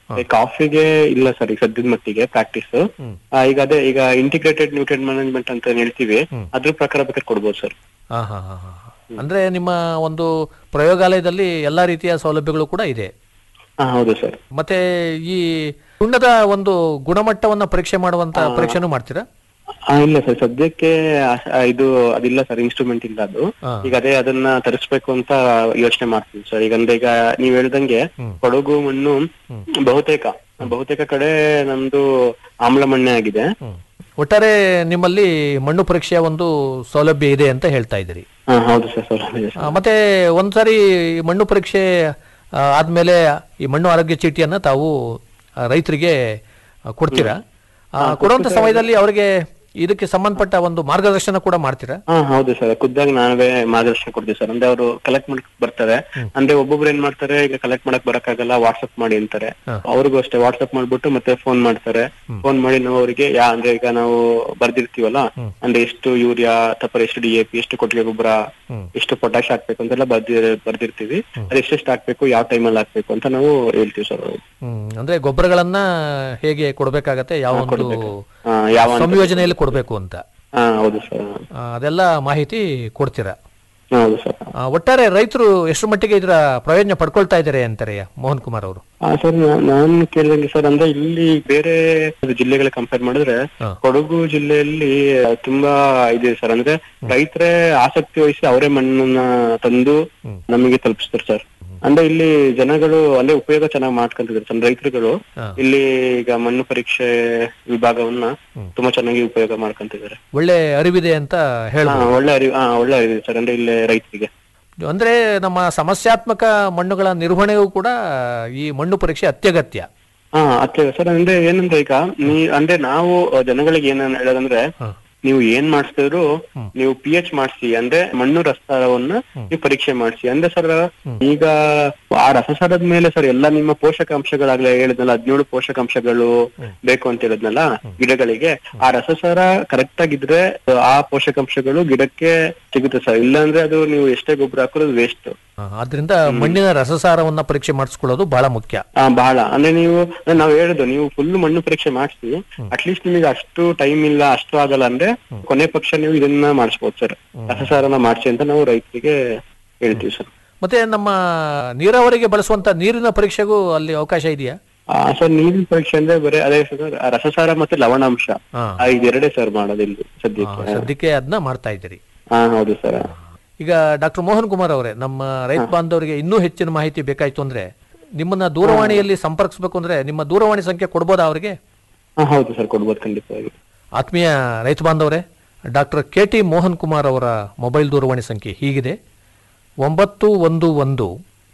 ಕಾಫಿಗೆ ಇಲ್ಲ ಸರ್ ಈಗ ಸದ್ಯದ ಮಟ್ಟಿಗೆ ಪ್ರಾಕ್ಟೀಸ್ ಈಗ ಅದೇ ಈಗ ಇಂಟಿಗ್ರೇಟೆಡ್ ನ್ಯೂಟ್ರಿಯನ್ ಮ್ಯಾನೇಜ್ಮೆಂಟ್ ಅಂತ ಏನ್ ಹೇಳ್ತೀವಿ ಅದ್ರ ಪ್ರಕಾರ ಬೇಕಾದ್ರೆ ಕೊಡ್ಬೋದು ಸರ್ ಹಾ ಹಾ ಹಾ ಹಾ ಅಂದ್ರೆ ನಿಮ್ಮ ಒಂದು ಪ್ರಯೋಗಾಲಯದಲ್ಲಿ ಎಲ್ಲಾ ರೀತಿಯ ಸೌಲಭ್ಯಗಳು ಕೂಡ ಇದೆ ಹಾ ಹೌದು ಸರ್ ಮತ್ತೆ ಈ ಸುಣ್ಣದ ಒಂದು ಗುಣಮಟ್ಟವನ್ನ ಪರೀಕ್ಷೆ ಮಾಡುವಂತ ಪರೀಕ್ಷೆನೂ ಮಾಡ್ತೀರಾ ಆ ಇಲ್ಲ ಸರ್ ಸದ್ಯಕ್ಕೆ ಆ- ಆ ಇದು ಅದಿಲ್ಲ ಸರ್ ಇನ್ಸ್ಟ್ರೂಮೆಂಟ್ ಇಲ್ಲ ಅದು ಹಾ. ಈಗ ಅದೇ ಅದನ್ನ ತರಿಸ್ಬೇಕು ಅಂತ ಯೋಚನೆ ಮಾಡ್ತೀವಿ ಸರ್ ಈಗ ಅಂದ್ರೆ ಈಗ ನೀವ್ ಹೇಳ್ದಂಗೆ ಕೊಡಗು ಮಣ್ಣು ಬಹುತೇಕ ಬಹುತೇಕ ಕಡೆ ನಮ್ದು ಆಮ್ಲ ಮಣ್ಣೆ ಆಗಿದೆ ಹ್ಮ್. ಒಟ್ಟಾರೆ ನಿಮ್ಮಲ್ಲಿ ಮಣ್ಣು ಪರೀಕ್ಷೆಯ ಒಂದು ಸೌಲಭ್ಯ ಇದೆ ಅಂತ ಹೇಳ್ತಾ ಇದ್ದೀರಿ ಹಾ ಹೌದು ಸರ್ ಸರ್ ಆ, ಮತ್ತೆ ಒಂದ್ಸಾರಿ ಈ ಮಣ್ಣು ಪರೀಕ್ಷೆ ಆ, ಆದ್ಮೇಲೆ ಈ ಮಣ್ಣು ಆರೋಗ್ಯ ಚೀಟಿಯನ್ನ ತಾವು ಆ, ರೈತರಿಗೆ ಆ, ಕೊಡ್ತೀರಾ ಆ, ಕೊಡುವಂತ ಸಮಯದಲ್ಲಿ ಅವರಿಗೆ ಇದಕ್ಕೆ ಸಂಬಂಧಪಟ್ಟ ಒಂದು ಮಾರ್ಗದರ್ಶನ ಕೂಡ ಮಾಡ್ತೀರಾ ಹಾ ಹೌದು ಸರ್ ಖುದ್ದಾಗಿ ನಾವೇ ಮಾರ್ಗದರ್ಶನ ಕೊಡ್ತೀವಿ ಸರ್ ಅಂದ್ರೆ ಅವರು ಕಲೆಕ್ಟ್ ಮಾಡಕ್ ಬರ್ತಾರೆ ಅಂದ್ರೆ ಒಬ್ಬೊಬ್ರು ಏನ್ ಮಾಡ್ತಾರೆ ಈಗ ಕಲೆಕ್ಟ್ ಮಾಡಕ್ ಬರಕ್ಕಾಗಲ್ಲ ವಾಟ್ಸ್ಆಪ್ ಮಾಡಿ ಅಂತಾರೆ ಅವ್ರಿಗೂ ಅಷ್ಟೇ ವಾಟ್ಸ್ಆಪ್ ಮಾಡ್ಬಿಟ್ಟು ಮತ್ತೆ ಫೋನ್ ಮಾಡ್ತಾರೆ ಫೋನ್ ಮಾಡಿ ನಾವು ಅವರಿಗೆ ಯಾ ಅಂದ್ರೆ ಈಗ ನಾವು ಬರ್ದಿರ್ತೀವಲ್ಲ ಅಂದ್ರೆ ಎಷ್ಟು ಯೂರಿಯಾ ಅಥವಾ ಎಷ್ಟು ಡಿ ಎ ಪಿ ಎಷ್ಟು ಕೊಟ್ಟಿಗೆ ಗೊಬ್ಬರ ಎಷ್ಟು ಪೊಟ್ಯಾಶ್ ಹಾಕ್ಬೇಕು ಅಂತೆಲ್ಲ ಬರ್ದಿ ಬರ್ದಿರ್ತೀವಿ ಅದು ಎಷ್ಟೆಷ್ಟು ಹಾಕ್ಬೇಕು ಯಾವ ಟೈಮಲ್ಲಿ ಹಾಕ್ಬೇಕು ಅಂತ ನಾವು ಹೇಳ್ತೀವಿ ಸರ್ ಹ್ಮ್ ಅಂದ್ರೆ ಗೊಬ್ಬರಗಳನ್ನ ಹೇಗೆ ಕೊಡ್ಬೇಕಾಗತ್ತೆ ಯಾವ ಒಂದು ಹಾ ಯಾವ ಅಂತ- ಸಂಯೋಜನೆಯಲ್ಲಿ ಕೊಡ್ಬೇಕು ಅಂತ ಹಾ ಹೌದು ಸರ್ ಆ, ಅದೆಲ್ಲ ಮಾಹಿತಿ ಕೊಡ್ತೀರಾ ಹೌದು ಸರ್ ಆ, ಒಟ್ಟಾರೆ ರೈತರು ಎಷ್ಟು ಮಟ್ಟಿಗೆ ಇದರ ಪ್ರಯೋಜನ ಪಡ್ಕೊಳ್ತಾ ಇದ್ದಾರೆ ಅಂತಾರೆ ಮೋಹನ್ ಕುಮಾರ್ ಅವರು ಆ ಸರ್ ನಾನು ಕೇಳಿದಂಗೆ ಸರ್ ಅಂದ್ರೆ ಇಲ್ಲಿ ಬೇರೆ ಜಿಲ್ಲೆಗಳ ಕಂಪೇರ್ ಮಾಡಿದ್ರೆ ಹಾ. ಕೊಡಗು ಜಿಲ್ಲೆಯಲ್ಲಿ ತುಂಬಾ ಇದೆ ಸರ್ ಅಂದ್ರೆ ರೈತರೇ ಆಸಕ್ತಿ ವಹಿಸಿ ಅವರೇ ಮಣ್ಣನ್ನ ತಂದು ನಮಗೆ ತಲುಪಿಸ್ತಾರೆ ಸರ್ ಅಂದ್ರೆ ಇಲ್ಲಿ ಜನಗಳು ಅಂದ್ರೆ ಉಪಯೋಗ ಚೆನ್ನಾಗಿ ಮಾಡ್ಕೊಂತಿದ್ದಾರೆ ಸರ್ ರೈತರುಗಳು ಹಾ. ಇಲ್ಲಿ ಈಗ ಮಣ್ಣು ಪರೀಕ್ಷೆ ವಿಭಾಗವನ್ನ ತುಂಬಾ ಚೆನ್ನಾಗಿ ಉಪಯೋಗ ಮಾಡ್ಕೊಂತಿದ್ದಾರೆ ಒಳ್ಳೆ ಅರಿವಿದೆ ಅಂತ ಹಾ ಹೇಳ್ಬೋದು ಒಳ್ಳೆ ಅರಿವು ಹಾ ಒಳ್ಳೆ ಅರಿವು ಸರ್ ಅಂದ್ರೆ ಇಲ್ಲಿ ರೈತರಿಗೆ ಅಂದ್ರೆ ನಮ್ಮ ಸಮಸ್ಯಾತ್ಮಕ ಮಣ್ಣುಗಳ ನಿರ್ವಹಣೆಗೂ ಕೂಡ ಈ ಮಣ್ಣು ಪರೀಕ್ಷೆ ಅತ್ಯಗತ್ಯ ಹಾ ಅತ್ತೆ ಸರ್ ಅಂದ್ರೆ ಏನಂದ್ರೆ ಈಗ ನೀ ಅಂದ್ರೆ ನಾವು ಜನಗಳಿಗೆ ಏನ್ ಹೇಳೋದಂದ್ರೆ ನೀವು ಏನ್ ಮಾಡಿಸಿದ್ರು ನೀವು ಪಿ ಎಚ್ ಮಾಡಿಸಿ ಅಂದ್ರೆ ಮಣ್ಣು ರಸಸಾರವನ್ನ ನೀವು ಪರೀಕ್ಷೆ ಮಾಡಿಸಿ ಅಂದ್ರೆ ಸರ್ ಈಗ ಆ ರಸಸಾರದ ಮೇಲೆ ಸರ್ ಎಲ್ಲ ನಿಮ್ಮ ಪೋಷಕಾಂಶಗಳಾಗ್ಲೇ ಹೇಳಿದ್ನಲ್ಲ ಹದಿನೇಳು ಪೋಷಕಾಂಶಗಳು ಬೇಕು ಅಂತ ಹೇಳಿದ್ನಲ್ಲ ಗಿಡಗಳಿಗೆ ಆ ರಸಸಾರ ಕರೆಕ್ಟ್ ಆಗಿದ್ರೆ ಆ ಪೋಷಕಾಂಶಗಳು ಗಿಡಕ್ಕೆ ಸಿಗುತ್ತೆ ಸರ್ ಇಲ್ಲಾಂದ್ರೆ ಅದು ನೀವು ಎಷ್ಟೇ ಗೊಬ್ಬರ ಹಾಕೋದು ವೇಸ್ಟ್ ಆ, ಆದ್ರಿಂದ ಮಣ್ಣಿನ ರಸಸಾರವನ್ನ ಪರೀಕ್ಷೆ ಮಾಡಿಸ್ಕೊಳ್ಳೋದು ಬಹಳ ಮುಖ್ಯ ಆ ಬಹಳ ಅಂದ್ರೆ ನೀವು ಅಂದ್ರೆ ನಾವ್ ಹೇಳುದು ನೀವು ಫುಲ್ ಮಣ್ಣು ಪರೀಕ್ಷೆ ಮಾಡಿಸಿ ಅಟ್ಲೀಸ್ಟ್ ನಿಮಗೆ ಅಷ್ಟು ಟೈಮ್ ಇಲ್ಲ ಅಷ್ಟು ಆಗಲ್ಲ ಅಂದ್ರೆ ಕೊನೆ ಪಕ್ಷ ನೀವು ಇದನ್ನ ಮಾಡಿಸ್ಬೋದು ಸರ್ ರಸಸಾರನ ಮಾಡಿಸಿ ಅಂತ ನಾವು ರೈತರಿಗೆ ಹೇಳ್ತೀವಿ ಸರ್ ಮತ್ತೆ ನಮ್ಮ ನೀರಾವರಿಗೆ ಬಳಸುವಂತ ನೀರಿನ ಪರೀಕ್ಷೆಗೂ ಅಲ್ಲಿ ಅವಕಾಶ ಇದೆಯಾ ಆ ಸರ್ ನೀರಿನ ಪರೀಕ್ಷೆ ಅಂದ್ರೆ ಬರೀ ಅದೇ ಸರ್ ರಸಸಾರ ಮತ್ತೆ ಲವಣಾಂಶ ಹಾ. ಆ, ಇದೆರಡೇ ಸರ್ ಮಾಡೋದು ಇಲ್ಲಿ ಆ, ಸದ್ಯಕ್ಕೆ ಸದ್ಯಕ್ಕೆ ಅದನ್ನ ಮಾಡ್ತಾ ಇದ್ದೀರಿ ಹಾ ಹೌದು ಸರ್ ಈಗ ಡಾಕ್ಟರ್ ಮೋಹನ್ ಕುಮಾರ್ ಅವರೇ ನಮ್ಮ ರೈತ ಬಾಂಧವರಿಗೆ ಇನ್ನೂ ಹೆಚ್ಚಿನ ಮಾಹಿತಿ ಬೇಕಾಯ್ತು ಅಂದ್ರೆ ನಿಮ್ಮನ್ನ ದೂರವಾಣಿಯಲ್ಲಿ ಸಂಪರ್ಕಿಸಬೇಕು ಅಂದ್ರೆ ನಿಮ್ಮ ದೂರವಾಣಿ ಸಂಖ್ಯೆ ಕೊಡ್ಬೋದಾ ಅವರಿಗೆ ಹಾ ಹೌದು ಸರ್ ಕೊಡ್ಬೋದು ಖಂಡಿತವಾಗಿ ಆತ್ಮೀಯ ರೈತ ಬಾಂಧವರೇ doctor K T Mohan Kumar ಅವರ ಮೊಬೈಲ್ ದೂರವಾಣಿ ಸಂಖ್ಯೆ ಹೀಗಿದೆ ಒಂಬತ್ತು ಒಂದು ಒಂದು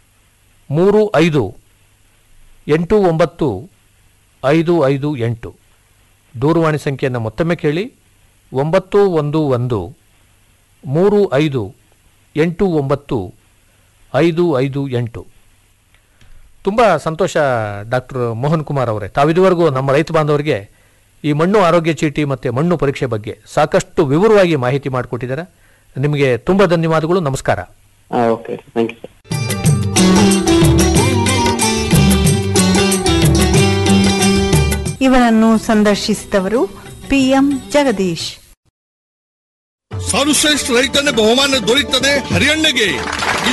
ಮೂರು ಐದು ಎಂಟು ಒಂಬತ್ತು ಐದು ಐದು ಎಂಟು ದೂರವಾಣಿ ಸಂಖ್ಯೆಯನ್ನು ಮತ್ತೊಮ್ಮೆ ಕೇಳಿ ಒಂಬತ್ತು ಒಂದು ಒಂದು ಮೂರು ಐದು ಎಂಟು ಒಂಬತ್ತು ಐದು ಐದು ಎಂಟು ತುಂಬ ಸಂತೋಷ ಡಾಕ್ಟರ್ ಮೋಹನ್ ಕುಮಾರ್ ಅವರೇ ತಾವಿದುವರೆಗೂ ನಮ್ಮ ರೈತ ಬಾಂಧವರಿಗೆ ಈ ಮಣ್ಣು ಆರೋಗ್ಯ ಚೀಟಿ ಮತ್ತು ಮಣ್ಣು ಪರೀಕ್ಷೆ ಬಗ್ಗೆ ಸಾಕಷ್ಟು ವಿವರವಾಗಿ ಮಾಹಿತಿ ಮಾಡಿಕೊಟ್ಟಿದ್ದಾರೆ ನಿಮಗೆ ತುಂಬ ಧನ್ಯವಾದಗಳು ನಮಸ್ಕಾರ ಹಾ ಓಕೆ ಥ್ಯಾಂಕ್ ಯು ಸರ್ ಇವರನ್ನು ಸಂದರ್ಶಿಸಿದವರು ಪಿಎಂ ಜಗದೀಶ್ ಸರ್ವಶ್ರೇಷ್ಠ ರೈತನ ಬಹುಮಾನ ದೊರೆಯುತ್ತದೆ ಹರಿಯಣ್ಣಗೆ ಇದು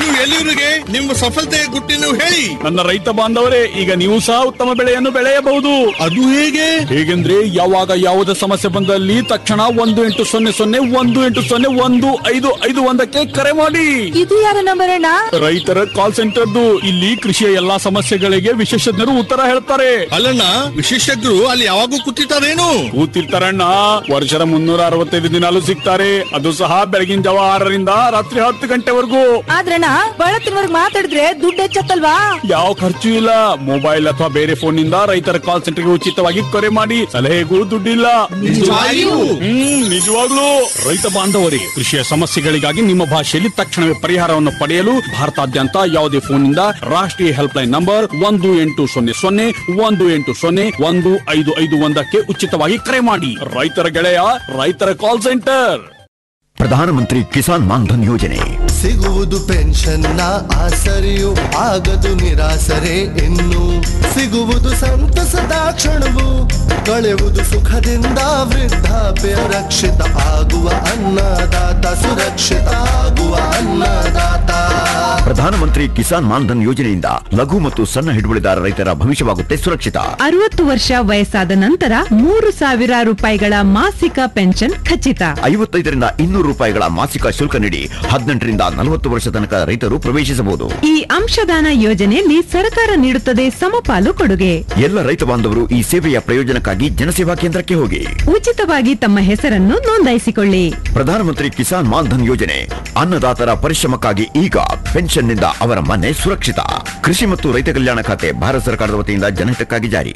ಇನ್ನು ಎಲ್ಲಿವರೆಗೆ ನಿಮ್ಮ ಸಫಲತೆಯ ಗುಟ್ಟಿನ ಹೇಳಿ ನನ್ನ ರೈತ ಬಾಂಧವರೇ ಈಗ ನೀವು ಸಹ ಉತ್ತಮ ಬೆಳೆಯನ್ನು ಬೆಳೆಯಬಹುದು ಅದು ಹೇಗೆ ಹೇಗೆಂದ್ರೆ ಯಾವಾಗ ಯಾವುದೇ ಸಮಸ್ಯೆ ಬಂದಲ್ಲಿ ತಕ್ಷಣ ಒಂದು ಎಂಟು ಸೊನ್ನೆ ಸೊನ್ನೆ ಒಂದು ಎಂಟು ಸೊನ್ನೆ ಒಂದು ಐದು ಐದು ಒಂದಕ್ಕೆ ಕರೆ ಮಾಡಿ ಇದು ಯಾರ ನಂಬರ್ ಅಣ್ಣ ರೈತರ ಕಾಲ್ ಸೆಂಟರ್ದು ಇಲ್ಲಿ ಕೃಷಿಯ ಎಲ್ಲಾ ಸಮಸ್ಯೆಗಳಿಗೆ ವಿಶೇಷಜ್ಞರು ಉತ್ತರ ಹೇಳ್ತಾರೆ ಅಲ್ಲಣ್ಣ ವಿಶೇಷಜ್ಞರು ಅಲ್ಲಿ ಯಾವಾಗೂ ಕೂತಿರ್ತಾರೇನು ಕೂತಿರ್ತಾರಣ್ಣ ವರ್ಷದ ಮುನ್ನೂರ ಅರವತ್ತೈದು ದಿನಾಲು ಸಿಗ್ತಾರೆ ಅದು ಸಹ ಬೆಳಗಿನ ಜಾವ ಆರರಿಂದ ರಾತ್ರಿ ಹತ್ತು ಗಂಟೆವರೆಗೂ ಆದ್ರಣ್ಣ ಬಳತ್ತಿನವರ್ಗ್ ಮಾತಾಡಿದ್ರೆ ದುಡ್ಡು ಹೆಚ್ಚತ್ತಲ್ವಾ ಯಾವ ಖರ್ಚು ಇಲ್ಲ ಮೊಬೈಲ್ ಅಥವಾ ಬೇರೆ ಫೋನ್ ನಿಂದ ರೈತರ ಕಾಲ್ ಸೆಂಟರ್ಗೆ ಉಚಿತವಾಗಿ ಕರೆ ಮಾಡಿ ಸಲಹೆಗೂ ದುಡ್ಡಿಲ್ಲ ನಿಜವಾಗಿಯೂ? ಹ್ಮ್ ನಿಜವಾಗ್ಲೂ ರೈತ ಬಾಂಧವರೇ ಕೃಷಿಯ ಸಮಸ್ಯೆಗಳಿಗಾಗಿ ನಿಮ್ಮ ಭಾಷೆಯಲ್ಲಿ ತಕ್ಷಣವೇ ಪರಿಹಾರವನ್ನು ಪಡೆಯಲು ಭಾರತಾದ್ಯಂತ ಯಾವುದೇ ಫೋನ್ ನಿಂದ ರಾಷ್ಟ್ರೀಯ ಹೆಲ್ಪ್ ಲೈನ್ ನಂಬರ್ ಒಂದು ಎಂಟು ಸೊನ್ನೆ ಸೊನ್ನೆ ಒಂದು ಎಂಟು ಸೊನ್ನೆ ಒಂದು ಐದು ಐದು ಒಂದಕ್ಕೆ ಉಚಿತವಾಗಿ ಕರೆ ಮಾಡಿ ರೈತರ ಗೆಳೆಯ ರೈತರ ಕಾಲ್ ಸೆಂಟರ್ ಪ್ರಧಾನಮಂತ್ರಿ ಕಿಸಾನ್ ಮಾನ್ಧನ್ ಯೋಜನೆ ಸಿಗುವುದು ಪೆನ್ಷನ್ನ ಆಸರೆಯು ಆಗದು ನಿರಾಸರೆ ಇನ್ನು ಸಿಗುವುದು ಸಂತಸದ ಕ್ಷಣವು ಕಳೆಯುವುದು ಸುಖದಿಂದ ವೃದ್ಧಾಪ್ಯ ರಕ್ಷಿತ ಆಗುವ ಅನ್ನದಾತ ಸುರಕ್ಷಿತ ಆಗುವ ಅನ್ನದಾತ ಪ್ರಧಾನಮಂತ್ರಿ ಕಿಸಾನ್ ಮಾನ್ಧನ್ ಯೋಜನೆಯಿಂದ ಲಘು ಮತ್ತು ಸಣ್ಣ ಹಿಡುವಳಿದಾರ ರೈತರ ಭವಿಷ್ಯವಾಗುತ್ತೆ ಸುರಕ್ಷಿತ ಅರವತ್ತು ವರ್ಷ ವಯಸ್ಸಾದ ನಂತರ ಮೂರು ಸಾವಿರ ರೂಪಾಯಿಗಳ ಮಾಸಿಕ ಪೆನ್ಷನ್ ಖಚಿತ ಐವತ್ತೈದರಿಂದ ಇನ್ನೂರು ರೂಪಾಯಿಗಳ ಮಾಸಿಕ ಶುಲ್ಕ ನೀಡಿ ಹದಿನೆಂಟರಿಂದ ನಲವತ್ತು ವರ್ಷ ತನಕ ರೈತರು ಪ್ರವೇಶಿಸಬಹುದು ಈ ಅಂಶದಾನ ಯೋಜನೆಯಲ್ಲಿ ಸರ್ಕಾರ ನೀಡುತ್ತದೆ ಸಮಪಾಲು ಕೊಡುಗೆ ಎಲ್ಲ ರೈತ ಬಾಂಧವರು ಈ ಸೇವೆಯ ಪ್ರಯೋಜನಕ್ಕಾಗಿ ಜನಸೇವಾ ಕೇಂದ್ರಕ್ಕೆ ಹೋಗಿ ಉಚಿತವಾಗಿ ತಮ್ಮ ಹೆಸರನ್ನು ನೋಂದಾಯಿಸಿಕೊಳ್ಳಿ ಪ್ರಧಾನಮಂತ್ರಿ ಕಿಸಾನ್ ಮಾನ್ಧನ್ ಯೋಜನೆ ಅನ್ನದಾತರ ಪರಿಶ್ರಮಕ್ಕಾಗಿ ಈಗ ಪೆನ್ಷನ್ನಿಂದ ಅವರ ಮನೆ ಸುರಕ್ಷಿತ ಕೃಷಿ ಮತ್ತು ರೈತ ಕಲ್ಯಾಣ ಖಾತೆ ಭಾರತ ಸರ್ಕಾರದ ವತಿಯಿಂದ ಜನಹಿತಕ್ಕಾಗಿ ಜಾರಿ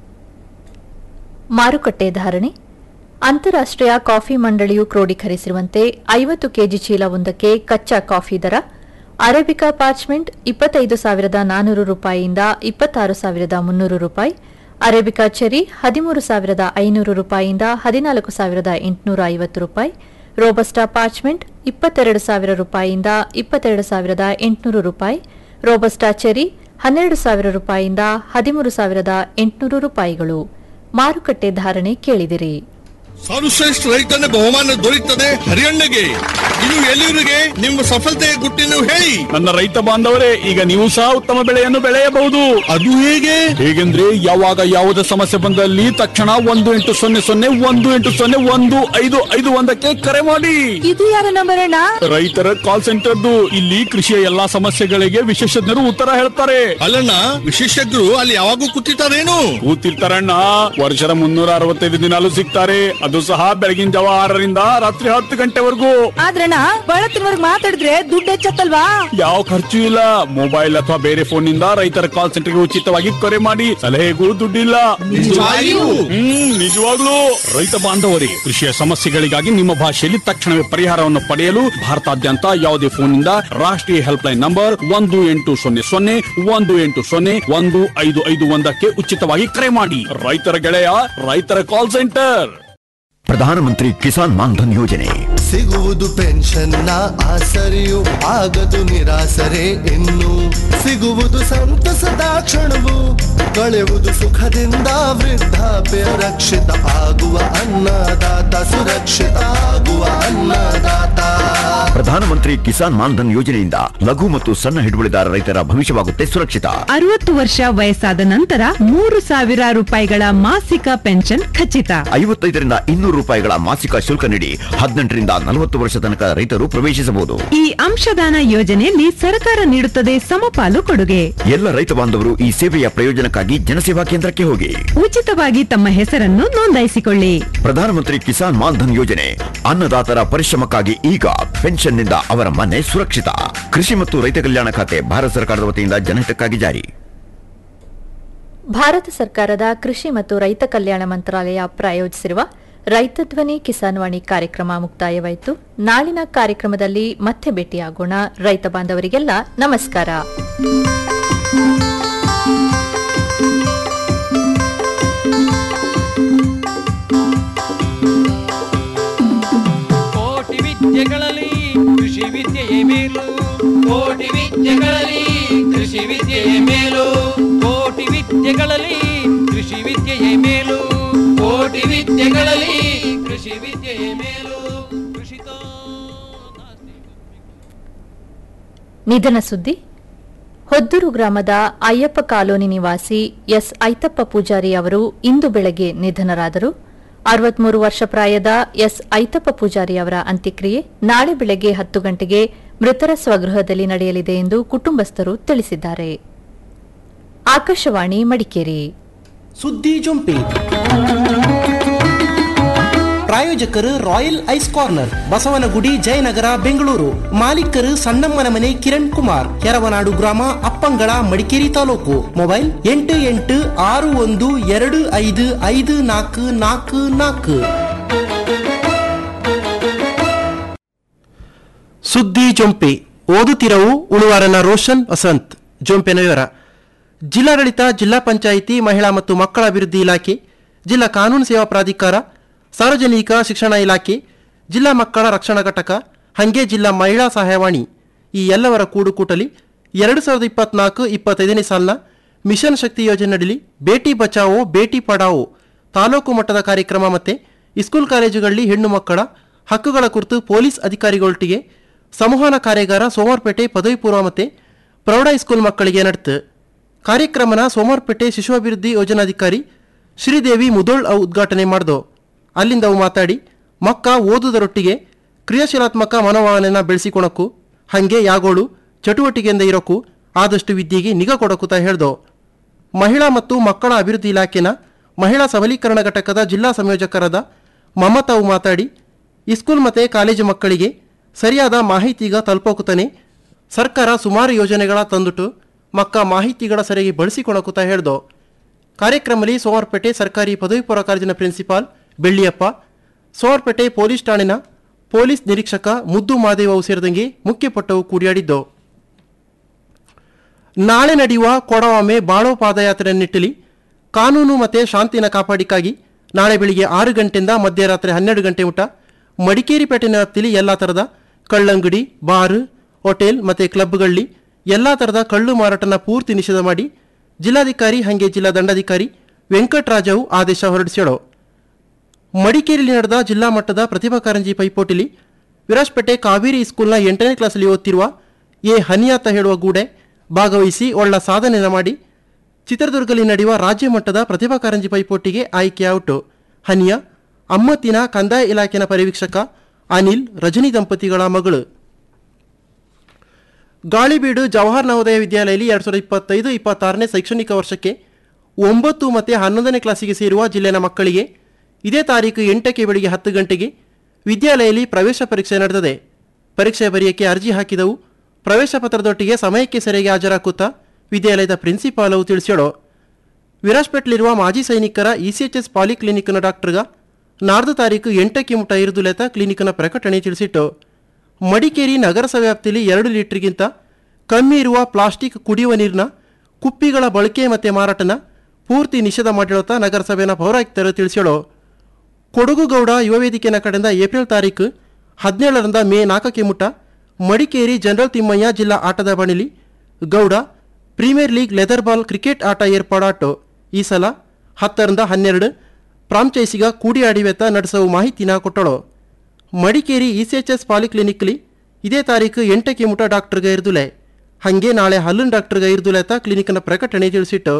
ಮಾರುಕಟ್ಟೆ ಧಾರಣೆ ಅಂತಾರಾಷ್ಟ್ರೀಯ ಕಾಫಿ ಮಂಡಳಿಯು ಕ್ರೋಢೀಕರಿಸಿರುವಂತೆ ಐವತ್ತು ಕೆಜಿ ಚೀಲವೊಂದಕ್ಕೆ ಕಚ್ಚಾ ಕಾಫಿ ದರ ಅರೇಬಿಕಾ ಪಾರ್ಚ್ಮೆಂಟ್ ಇಪ್ಪತ್ತೈದು ಸಾವಿರದ ನಾನೂರು ರೂಪಾಯಿಯಿಂದ ಇಪ್ಪತ್ತಾರು ಸಾವಿರದ ಮುನ್ನೂರು ರೂಪಾಯಿ ಅರೇಬಿಕಾ ಚೆರಿ ಹದಿಮೂರು ಸಾವಿರದ ಐನೂರು ರೂಪಾಯಿಯಿಂದ ಹದಿನಾಲ್ಕು ಸಾವಿರದ ಎಂಟುನೂರ ಐವತ್ತು ರೂಪಾಯಿ ರೋಬಸ್ಟಾ ಪಾರ್ಚ್ಮೆಂಟ್ ಇಪ್ಪತ್ತೆರಡು ಸಾವಿರ ರೂಪಾಯಿಯಿಂದ ಇಪ್ಪತ್ತೆರಡು ಸಾವಿರದ ಎಂಟುನೂರು ರೂಪಾಯಿ ರೋಬಸ್ಟಾ ಚೆರಿ ಹನ್ನೆರಡು ಸಾವಿರ ರೂಪಾಯಿಯಿಂದ ಹದಿಮೂರು ಸಾವಿರದ ಎಂಟುನೂರು ರೂಪಾಯಿಗಳು ಮಾರುಕಟ್ಟೆ ಧಾರಣೆ ಕೇಳಿದಿರಿ ಸರ್ವಶ್ರೇಷ್ಠ ರೈತನ ಬಹುಮಾನ ದೊರೆಯುತ್ತದೆ ಹರಿಯಣ್ಣಗೆ ಇನ್ನು ಎಲ್ಲಿವರೆಗೆ ನಿಮ್ಮ ಸಫಲತೆಯ ಗುಟ್ಟಿನ ಹೇಳಿ ನನ್ನ ರೈತ ಬಾಂಧವರೇ ಈಗ ನೀವು ಸಹ ಉತ್ತಮ ಬೆಳೆಯನ್ನು ಬೆಳೆಯಬಹುದು ಅದು ಹೇಗೆ ಹೇಗೆಂದ್ರೆ ಯಾವಾಗ ಯಾವುದೇ ಸಮಸ್ಯೆ ಬಂದಲ್ಲಿ ತಕ್ಷಣ ಒಂದು ಎಂಟು ಸೊನ್ನೆ ಸೊನ್ನೆ ಒಂದು ಎಂಟು ಸೊನ್ನೆ ಒಂದು ಐದು ಐದು ಒಂದಕ್ಕೆ ಕರೆ ಮಾಡಿ ಇದು ಯಾರ ನಂಬರ್ ಅಣ್ಣ ರೈತರ ಕಾಲ್ ಸೆಂಟರ್ದು ಇಲ್ಲಿ ಕೃಷಿಯ ಎಲ್ಲಾ ಸಮಸ್ಯೆಗಳಿಗೆ ವಿಶೇಷಜ್ಞರು ಉತ್ತರ ಹೇಳ್ತಾರೆ ಅಲ್ಲಣ್ಣ ವಿಶೇಷಜ್ಞರು ಅಲ್ಲಿ ಯಾವಾಗೂ ಕೂತಿರ್ತಾರೇನು ಕೂತಿರ್ತಾರಣ್ಣ ವರ್ಷದ ಮುನ್ನೂರ ಅರವತ್ತೈದು ದಿನಾಲು ಸಿಗ್ತಾರೆ ಅದು ಸಹ ಬೆಳಗಿನ ಜಾವ ಆರರಿಂದ ರಾತ್ರಿ ಹತ್ತು ಗಂಟೆವರೆಗೂ ಆದ್ರಣ್ಣ ಬಳತ್ತಿನವರ್ಗ್ ಮಾತಾಡಿದ್ರೆ ದುಡ್ಡು ಹೆಚ್ಚತ್ತಲ್ವಾ ಯಾವ ಖರ್ಚು ಇಲ್ಲ ಮೊಬೈಲ್ ಅಥವಾ ಬೇರೆ ಫೋನ್ ನಿಂದ ರೈತರ ಕಾಲ್ ಸೆಂಟರ್ಗೆ ಉಚಿತವಾಗಿ ಕರೆ ಮಾಡಿ ಸಲಹೆಗೂ ದುಡ್ಡಿಲ್ಲ ನಿಜವಾಗಿಯೂ? ಹ್ಮ್ ನಿಜವಾಗ್ಲೂ ರೈತ ಬಾಂಧವರೇ ಕೃಷಿಯ ಸಮಸ್ಯೆಗಳಿಗಾಗಿ ನಿಮ್ಮ ಭಾಷೆಯಲ್ಲಿ ತಕ್ಷಣವೇ ಪರಿಹಾರವನ್ನು ಪಡೆಯಲು ಭಾರತಾದ್ಯಂತ ಯಾವುದೇ ಫೋನ್ ನಿಂದ ರಾಷ್ಟ್ರೀಯ ಹೆಲ್ಪ್ ಲೈನ್ ನಂಬರ್ ಒಂದು ಎಂಟು ಸೊನ್ನೆ ಸೊನ್ನೆ ಒಂದು ಎಂಟು ಸೊನ್ನೆ ಒಂದು ಐದು ಐದು ಒಂದಕ್ಕೆ ಉಚಿತವಾಗಿ ಕರೆ ಮಾಡಿ ರೈತರ ಗೆಳೆಯ ರೈತರ ಕಾಲ್ ಸೆಂಟರ್ ಪ್ರಧಾನಮಂತ್ರಿ ಕಿಸಾನ್ ಮಾನ್ಧನ್ ಯೋಜನೆ ಸಿಗುವುದು ಪೆನ್ಷನ್ನ ಆಸರೆಯು ಆಗದು ನಿರಾಸರೆ ಇನ್ನು ಸಿಗುವುದು ಸಂತಸದ ಕ್ಷಣವು ಕಳೆಯುವುದು ಸುಖದಿಂದ ವೃದ್ಧಾಪ್ಯ ರಕ್ಷಿತ ಆಗುವ ಅನ್ನದಾತ ಸುರಕ್ಷಿತ ಆಗುವ ಅನ್ನದಾತ ಪ್ರಧಾನಮಂತ್ರಿ ಕಿಸಾನ್ ಮಾನ್ಧನ್ ಯೋಜನೆಯಿಂದ ಲಘು ಮತ್ತು ಸಣ್ಣ ಹಿಡುವಳಿದಾರ ರೈತರ ಭವಿಷ್ಯವಾಗುತ್ತೆ ಸುರಕ್ಷಿತ ಅರವತ್ತು ವರ್ಷ ವಯಸ್ಸಾದ ನಂತರ ಮೂರು ಸಾವಿರ ರೂಪಾಯಿಗಳ ಮಾಸಿಕ ಪೆನ್ಷನ್ ಖಚಿತ ಐವತ್ತೈದರಿಂದ ಇನ್ನೂರು ರೂಪಾಯಿಗಳ ಮಾಸಿಕ ಶುಲ್ಕ ನೀಡಿ ಹದಿನೆಂಟರಿಂದ ನಲವತ್ತು ವರ್ಷ ತನಕ ರೈತರು ಪ್ರವೇಶಿಸಬಹುದು ಈ ಅಂಶದಾನ ಯೋಜನೆಯಲ್ಲಿ ಸರ್ಕಾರ ನೀಡುತ್ತದೆ ಸಮಪಾಲು ಕೊಡುಗೆ ಎಲ್ಲ ರೈತ ಬಾಂಧವರು ಈ ಸೇವೆಯ ಪ್ರಯೋಜನಕ್ಕಾಗಿ ಜನಸೇವಾ ಕೇಂದ್ರಕ್ಕೆ ಹೋಗಿ ಉಚಿತವಾಗಿ ತಮ್ಮ ಹೆಸರನ್ನು ನೋಂದಾಯಿಸಿಕೊಳ್ಳಿ ಪ್ರಧಾನಮಂತ್ರಿ ಕಿಸಾನ್ ಮಾನ್ಧನ್ ಯೋಜನೆ ಅನ್ನದಾತರ ಪರಿಶ್ರಮಕ್ಕಾಗಿ ಈಗ ಪೆನ್ಷನ್ನಿಂದ ಅವರ ಮನೆ ಸುರಕ್ಷಿತ ಕೃಷಿ ಮತ್ತು ರೈತ ಕಲ್ಯಾಣ ಖಾತೆ ಭಾರತ ಸರ್ಕಾರದ ವತಿಯಿಂದ ಜನಹಿತಕ್ಕಾಗಿ ಜಾರಿ ಭಾರತ ಸರ್ಕಾರದ ಕೃಷಿ ಮತ್ತು ರೈತ ಕಲ್ಯಾಣ ಮಂತ್ರಾಲಯ ಪ್ರಾಯೋಜಿಸಿರುವ ರೈತ ಧ್ವನಿ ಕಿಸಾನ್ ವಾಣಿ ಕಾರ್ಯಕ್ರಮ ಮುಕ್ತಾಯವಾಯಿತು ನಾಳಿನ ಕಾರ್ಯಕ್ರಮದಲ್ಲಿ ಮತ್ತೆ ಭೇಟಿಯಾಗೋಣ ರೈತ ಬಾಂಧವರಿಗೆಲ್ಲ ನಮಸ್ಕಾರ ಕೋಟಿ ವಿದ್ಯೆಗಳಲ್ಲಿ ಕೃಷಿ ವಿದ್ಯೆಯೇ ಮೇಲು ಕೋಟಿ ವಿದ್ಯೆಗಳಲ್ಲಿ ಕೃಷಿ ವಿದ್ಯೆಯೇ ಮೇಲು ಕೋಟಿ ವಿದ್ಯೆಗಳಲ್ಲಿ ಕೃಷಿ ವಿದ್ಯೆಯೇ ಮೇಲು ಕೋಟಿ ವಿದ್ಯೆಗಳಲ್ಲಿ ಕೃಷಿ ವಿದ್ಯೆಯೇ ಮೇಲು ಕೃಷಿತೋ ನಾಸ್ತಿ ನಿಧನ ಸುದ್ದಿ ಹೊದ್ದೂರು ಗ್ರಾಮದ ಅಯ್ಯಪ್ಪ ಕಾಲೋನಿ ನಿವಾಸಿ ಎಸ್ ಐತಪ್ಪ ಪೂಜಾರಿ ಅವರು ಇಂದು ಬೆಳಗ್ಗೆ ನಿಧನರಾದರು ಅರವತ್ಮೂರು ವರ್ಷ ಪ್ರಾಯದ ಎಸ್ ಐತಪ್ಪ ಪೂಜಾರಿ ಅವರ ಅಂತ್ಯಕ್ರಿಯೆ ನಾಳೆ ಬೆಳಗ್ಗೆ ಹತ್ತು ಗಂಟೆಗೆ ಮೃತರ ಸ್ವಗೃಹದಲ್ಲಿ ನಡೆಯಲಿದೆ ಎಂದು ಕುಟುಂಬಸ್ಥರು ತಿಳಿಸಿದ್ದಾರೆ ಆಕಾಶವಾಣಿ ಮಡಿಕೇರಿ ಸುದ್ದಿ ಜೊಂಪಿ ಪ್ರಾಯೋಜಕರು royal ice corner Basavanagudi Jayanagar Bengaluru ಮಾಲೀಕರು ಸಣ್ಣಮ್ಮನ ಮನೆ ಕಿರಣ್ ಕುಮಾರ್ ಯರವನಾಡು ಗ್ರಾಮ ಅಪ್ಪಂಗಳ ಮಡಿಕೇರಿ ತಾಲೂಕು ಮೊಬೈಲ್ ಎಂಟು ಎಂಟು ಆರು ಒಂದು ಎರಡು ಐದು ಐದು ನಾಲ್ಕು ನಾಲ್ಕು ನಾಲ್ಕು ಸುದ್ದಿ ಜೊಂಪೆ ಓದುತ್ತಿರವು ಉಳುವಾರನ ರೋಷನ್ ವಸಂತ್ ಜೊಂಪೆನ ವಿವರ ಜಿಲ್ಲಾಡಳಿತ ಜಿಲ್ಲಾ ಪಂಚಾಯಿತಿ ಮಹಿಳಾ ಮತ್ತು ಮಕ್ಕಳ ಅಭಿವೃದ್ಧಿ ಇಲಾಖೆ ಜಿಲ್ಲಾ ಕಾನೂನು ಸೇವಾ ಪ್ರಾಧಿಕಾರ ಸಾರ್ವಜನಿಕ ಶಿಕ್ಷಣ ಇಲಾಖೆ ಜಿಲ್ಲಾ ಮಕ್ಕಳ ರಕ್ಷಣಾ ಘಟಕ ಹಂಗೆ ಜಿಲ್ಲಾ ಮಹಿಳಾ ಸಹಾಯವಾಣಿ ಈ ಎಲ್ಲವರ ಕೂಡುಕೂಟಲಿ ಎರಡು ಸಾವಿರದ ಇಪ್ಪತ್ನಾಲ್ಕು ಇಪ್ಪತ್ತೈದನೇ ಸಾಲಿನ ಮಿಷನ್ ಶಕ್ತಿ ಯೋಜನೆಯಡಿ ಬೇಟಿ ಬಚಾವೋ ಬೇಟಿ ಪಡಾವೋ ತಾಲೂಕು ಮಟ್ಟದ ಕಾರ್ಯಕ್ರಮ ಮತ್ತು ಇಸ್ಕೂಲ್ ಕಾಲೇಜುಗಳಲ್ಲಿ ಹೆಣ್ಣು ಮಕ್ಕಳ ಹಕ್ಕುಗಳ ಕುರಿತು ಪೊಲೀಸ್ ಅಧಿಕಾರಿಗಳೊಟ್ಟಿಗೆ ಸಂವಹನ ಕಾರ್ಯಾಗಾರ ಸೋಮವಾರಪೇಟೆ ಪದವಿ ಪೂರ್ವ ಮತ್ತು ಪ್ರೌಢ ಹೈಸ್ಕೂಲ್ ಮಕ್ಕಳಿಗೆ ನಡೆತು ಕಾರ್ಯಕ್ರಮನ ಸೋಮವಾರಪೇಟೆ ಶಿಶು ಅಭಿವೃದ್ಧಿ ಯೋಜನಾಧಿಕಾರಿ ಶ್ರೀದೇವಿ ಮುದೋಳ್ ಅವು ಉದ್ಘಾಟನೆ ಮಾಡ್ದು ಅಲ್ಲಿಂದ ಅವು ಮಾತಾಡಿ ಮಕ್ಕ ಓದುವುದರೊಟ್ಟಿಗೆ ಕ್ರಿಯಾಶೀಲಾತ್ಮಕ ಮನೋಭಾವನೆನ ಬೆಳೆಸಿಕೊಳಕ್ಕೂ ಹಾಗೆ ಯಾಗೋಳು ಚಟುವಟಿಕೆಯಿಂದ ಇರೋಕ್ಕೂ ಆದಷ್ಟು ವಿದ್ಯೆಗೆ ನಿಗಾ ಕೊಡಕೂತ ಹೇಳ್ದು ಮಹಿಳಾ ಮತ್ತು ಮಕ್ಕಳ ಅಭಿವೃದ್ಧಿ ಇಲಾಖೆನ ಮಹಿಳಾ ಸಬಲೀಕರಣ ಘಟಕದ ಜಿಲ್ಲಾ ಸಂಯೋಜಕರಾದ ಮಮತಾವು ಮಾತಾಡಿ ಇಸ್ಕೂಲ್ ಮತ್ತು ಕಾಲೇಜು ಮಕ್ಕಳಿಗೆ ಸರಿಯಾದ ಮಾಹಿತಿಗ ತಲುಪೋಕುತ್ತಾನೆ ಸರ್ಕಾರ ಸುಮಾರು ಯೋಜನೆಗಳ ತಂದುಟು ಮಕ್ಕ ಮಾಹಿತಿಗಳ ಸರಿಯಾಗಿ ಬಳಸಿಕೊಳಕುತ್ತ ಹೇಳ್ದು ಕಾರ್ಯಕ್ರಮದಲ್ಲಿ ಸೋಮವಾರಪೇಟೆ ಸರ್ಕಾರಿ ಪದವಿ ಪೂರ್ವ ಕಾಲೇಜಿನ ಪ್ರಿನ್ಸಿಪಾಲ್ ಬೆಳ್ಳಿಯಪ್ಪ ಸೋಮವಾರಪೇಟೆ ಪೊಲೀಸ್ ಠಾಣಿನ ಪೊಲೀಸ್ ನಿರೀಕ್ಷಕ ಮುದ್ದು ಮಾದೇವವು ಸೇರಿದಂಗೆ ಮುಖ್ಯ ಪಟ್ಟವು ಕೂಡಿಯಾಡಿದ್ದು ನಾಳೆ ನಡೆಯುವ ಕೊಡವಾಮೆ ಬಾಳೋ ಪಾದಯಾತ್ರೆ ನಿಟ್ಟಿಲಿ ಕಾನೂನು ಮತ್ತು ಶಾಂತಿನ ಕಾಪಾಡಿಕಾಗಿ ನಾಳೆ ಬೆಳಿಗ್ಗೆ ಆರು ಗಂಟೆಯಿಂದ ಮಧ್ಯರಾತ್ರಿ ಹನ್ನೆರಡು ಗಂಟೆ ಮುಟ ಮಡಿಕೇರಿ ಪೇಟೆನ ವ್ಯಾಪ್ತಿಲಿ ಎಲ್ಲ ಥರದ ಕಳ್ಳಂಗಡಿ ಬಾರ್ ಹೋಟೆಲ್ ಮತ್ತು ಕ್ಲಬ್ಗಳಲ್ಲಿ ಎಲ್ಲ ಥರದ ಕಳ್ಳು ಮಾರಾಟನ ಪೂರ್ತಿ ನಿಷೇಧ ಮಾಡಿ ಜಿಲ್ಲಾಧಿಕಾರಿ ಹಾಗೆ ಜಿಲ್ಲಾ ದಂಡಾಧಿಕಾರಿ ವೆಂಕಟರಾಜವು ಆದೇಶ ಹೊರಡಿಸ್ಯಾಳು ಮಡಿಕೇರಿಯಲ್ಲಿ ನಡೆದ ಜಿಲ್ಲಾ ಮಟ್ಟದ ಪ್ರತಿಭಾ ಕಾರಂಜಿ ಪೈಪೋಟಿಲಿ ವಿರಾಜ್ಪೇಟೆ ಕಾವೇರಿ ಸ್ಕೂಲ್ನ ಎಂಟನೇ ಕ್ಲಾಸಲ್ಲಿ ಓದ್ತಿರುವ ಎ ಹನಿಯಾತ ಹೇಳುವ ಗೂಡೆ ಭಾಗವಹಿಸಿ ಒಳ್ಳ ಸಾಧನೆನ ಮಾಡಿ ಚಿತ್ರದುರ್ಗದಲ್ಲಿ ನಡೆಯುವ ರಾಜ್ಯ ಮಟ್ಟದ ಪ್ರತಿಭಾ ಕಾರಂಜಿ ಪೈಪೋಟಿಗೆ ಆಯ್ಕೆಯಾಯಿತು ಹನಿಯಾ ಅಮ್ಮತ್ತಿನ ಕಂದಾಯ ಇಲಾಖೆನ ಪರಿವೀಕ್ಷಕ ಅನಿಲ್ ರಜನಿ ದಂಪತಿಗಳ ಮಗಳು ಗಾಳಿಬೀಡು ಜವಾಹರ್ ನವೋದಯ ವಿದ್ಯಾಲಯದಲ್ಲಿ ಎರಡು ಸಾವಿರದ ಇಪ್ಪತ್ತೈದು ಇಪ್ಪತ್ತಾರನೇ ಶೈಕ್ಷಣಿಕ ವರ್ಷಕ್ಕೆ ಒಂಬತ್ತು ಮತ್ತು ಹನ್ನೊಂದನೇ ಕ್ಲಾಸಿಗೆ ಸೇರುವ ಜಿಲ್ಲೆನ ಮಕ್ಕಳಿಗೆ ಇದೇ ತಾರೀಕು ಎಂಟಕ್ಕೆ ಬೆಳಿಗ್ಗೆ ಹತ್ತು ಗಂಟೆಗೆ ವಿದ್ಯಾಲಯದಲ್ಲಿ ಪ್ರವೇಶ ಪರೀಕ್ಷೆ ನಡೆದಿದೆ ಪರೀಕ್ಷೆ ಬರೆಯಕ್ಕೆ ಅರ್ಜಿ ಹಾಕಿದವು ಪ್ರವೇಶ ಪತ್ರದೊಟ್ಟಿಗೆ ಸಮಯಕ್ಕೆ ಸರಿಯಾಗಿ ಹಾಜರಾಕುತ್ತಾ ವಿದ್ಯಾಲಯದ ಪ್ರಿನ್ಸಿಪಾಲವು ತಿಳಿಸ್ಯಾಳು ವಿರಾಜ್ಪೇಟ್ಲಿರುವ ಮಾಜಿ ಸೈನಿಕರ ಇಸಿಎಚ್ಎಸ್ ಪಾಲಿಕ್ಲಿನಿಕ್ನ ಡಾಕ್ಟರ್ಗ ನಾಡ್ದು ತಾರೀಕು ಎಂಟಕ್ಕೆ ಮುಟ ಇರುದುಲೆತ ಕ್ಲಿನಿಕ್ನ ಪ್ರಕಟಣೆ ತಿಳಿಸಿಟ್ಟು ಮಡಿಕೇರಿ ನಗರಸಭೆ ವ್ಯಾಪ್ತಿಯಲ್ಲಿ ಎರಡು ಲೀಟರ್ಗಿಂತ ಕಮ್ಮಿ ಇರುವ ಪ್ಲಾಸ್ಟಿಕ್ ಕುಡಿಯುವ ನೀರಿನ ಕುಪ್ಪಿಗಳ ಬಳಕೆ ಮತ್ತು ಮಾರಾಟನ ಪೂರ್ತಿ ನಿಷೇಧ ಮಾಡಿರುತ್ತಾ ನಗರಸಭೆಯ ಪೌರಾಯುಕ್ತರು ತಿಳಿಸ್ಯಾಳು ಕೊಡಗುಗೌಡ ಯುವ ವೇದಿಕೆನ ಕಡೆಯಿಂದ ಏಪ್ರಿಲ್ ತಾರೀಕು ಹದಿನೇಳರಿಂದ ಮೇ ನಾಲ್ಕಕ್ಕೆ ಮುಟ ಮಡಿಕೇರಿ ಜನರಲ್ ತಿಮ್ಮಯ್ಯ ಜಿಲ್ಲಾ ಆಟದ ಬಣಿಲಿ Gowda premier league leather ball cricket ಆಟ ಏರ್ಪಾಡಾಟು ಈ ಸಲ ಹತ್ತರಿಂದ ಹನ್ನೆರಡು ಫ್ರಾಂಚೈಸಿಗ ಕೂಡಿಯಾಡಿವೆತ ನಡೆಸುವ ಮಾಹಿತಿನ ಕೊಟ್ಟಳು ಮಡಿಕೇರಿ ಇಸಿಎಚ್ಎಸ್ ಪಾಲಿಕ್ಲಿನಿಕ್ಲಿ ಇದೇ ತಾರೀಕು ಎಂಟಕ್ಕೆ ಮುಟ ಡಾಕ್ಟರ್ಗೆ ಇರ್ದುಲೆ ಹಾಗೆ ನಾಳೆ ಹಲ್ಲುನ್ ಡಾಕ್ಟರ್ಗೆ ಇರ್ದುಲೆತ ಕ್ಲಿನಿಕ್ನ ಪ್ರಕಟಣೆ ತಿಳಿಸಿಟ್ಟು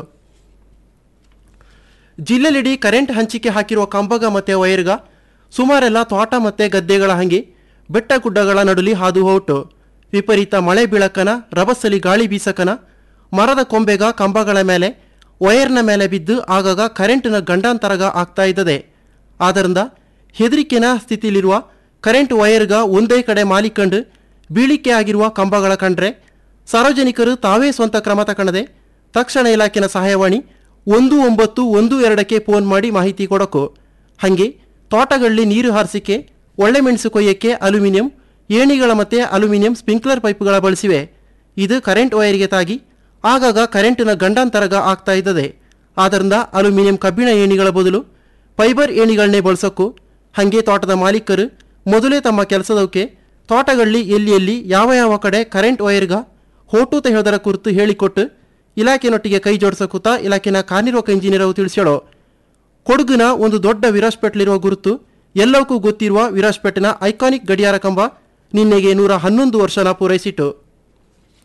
ಜಿಲ್ಲೆಲಿಡೀ ಕರೆಂಟ್ ಹಂಚಿಕೆ ಹಾಕಿರುವ ಕಂಬಗ ಮತ್ತು ವೈರ್ಗ ಸುಮಾರೆಲ್ಲ ತೋಟ ಮತ್ತು ಗದ್ದೆಗಳ ಹಂಗೆ ಬೆಟ್ಟ ಗುಡ್ಡಗಳ ನಡುಲಿ ಹಾದು ಹೋಟು ವಿಪರೀತ ಮಳೆ ಬೀಳಕನ ರಭಸಲಿ ಗಾಳಿ ಬೀಸಕನ ಮರದ ಕೊಂಬೆಗ ಕಂಬಗಳ ಮೇಲೆ ವೈರ್ನ ಮೇಲೆ ಬಿದ್ದು ಆಗಾಗ ಕರೆಂಟ್ನ ಗಂಡಾಂತರಗ ಆಗ್ತಾ ಇದ್ದದೆ ಆದ್ದರಿಂದ ಹೆದರಿಕೆನ ಸ್ಥಿತಿಲಿರುವ ಕರೆಂಟ್ ವೈರ್ಗ ಒಂದೇ ಕಡೆ ಮಾಲಿಕಂಡು ಬೀಳಿಕೆ ಆಗಿರುವ ಕಂಬಗಳ ಕಂಡ್ರೆ ಸಾರ್ವಜನಿಕರು ತಾವೇ ಸ್ವಂತ ಕ್ರಮ ತಗೊಳ್ಳದೆ ತಕ್ಷಣ ಇಲಾಖೆನ ಸಹಾಯವಾಣಿ ಒಂದು ಒಂಬತ್ತು ಒಂದು ಎರಡಕ್ಕೆ ಫೋನ್ ಮಾಡಿ ಮಾಹಿತಿ ಕೊಡಕು ಹಾಗೆ ತೋಟಗಳಲ್ಲಿ ನೀರು ಹಾರಿಸಿಕೆ ಒಳ್ಳೆ ಮೆಣಸು ಕೊಯ್ಯಕ್ಕೆ ಅಲ್ಯೂಮಿನಿಯಂ ಏಣಿಗಳ ಮತ್ತು ಅಲ್ಯೂಮಿನಿಯಂ ಸ್ಪ್ರಿಂಕ್ಲರ್ ಪೈಪ್ಗಳ ಬಳಸಿವೆ ಇದು ಕರೆಂಟ್ ವೈರ್ಗೆ ತಾಗಿ ಆಗಾಗ ಕರೆಂಟಿನ ಗಂಡಾಂತರಗ ಆಗ್ತಾ ಇದ್ದದೆ ಆದ್ದರಿಂದ ಅಲ್ಯೂಮಿನಿಯಂ ಕಬ್ಬಿಣ ಏಣಿಗಳ ಬದಲು ಫೈಬರ್ ಏಣಿಗಳನ್ನೇ ಬಳಸೋಕ್ಕೂ ಹಾಗೆ ತೋಟದ ಮಾಲೀಕರು ಮೊದಲೇ ತಮ್ಮ ಕೆಲಸದವಕ್ಕೆ ತೋಟಗಳಲ್ಲಿ ಎಲ್ಲಿ ಎಲ್ಲಿ ಯಾವ ಯಾವ ಕಡೆ ಕರೆಂಟ್ ವೈರ್ಗ ಹೋಟೂತ ಹೇಳೋದರ ಕುರಿತು ಹೇಳಿಕೊಟ್ಟು ಇಲಾಖೆನೊಟ್ಟಿಗೆ ಕೈ ಜೋಡಿಸಕೂತ ಇಲಾಖೆನ ಕಾರ್ಯನಿರ್ವಾಹಕ ಇಂಜಿನಿಯರ್ ಅವು ತಿಳಿಸ್ಯಾಳು ಕೊಡಗಿನ ಒಂದು ದೊಡ್ಡ ವಿರಾಜ್ಪೇಟ್ಲಿರುವ ಗುರುತು ಎಲ್ಲವಕ್ಕೂ ಗೊತ್ತಿರುವ ವಿರಾಜ್ಪೇಟಿನ ಐಕಾನಿಕ್ ಗಡಿಯಾರ ಕಂಬ ನಿನ್ನೆಗೆ ನೂರ ಹನ್ನೊಂದು ವರ್ಷನ ಪೂರೈಸಿತು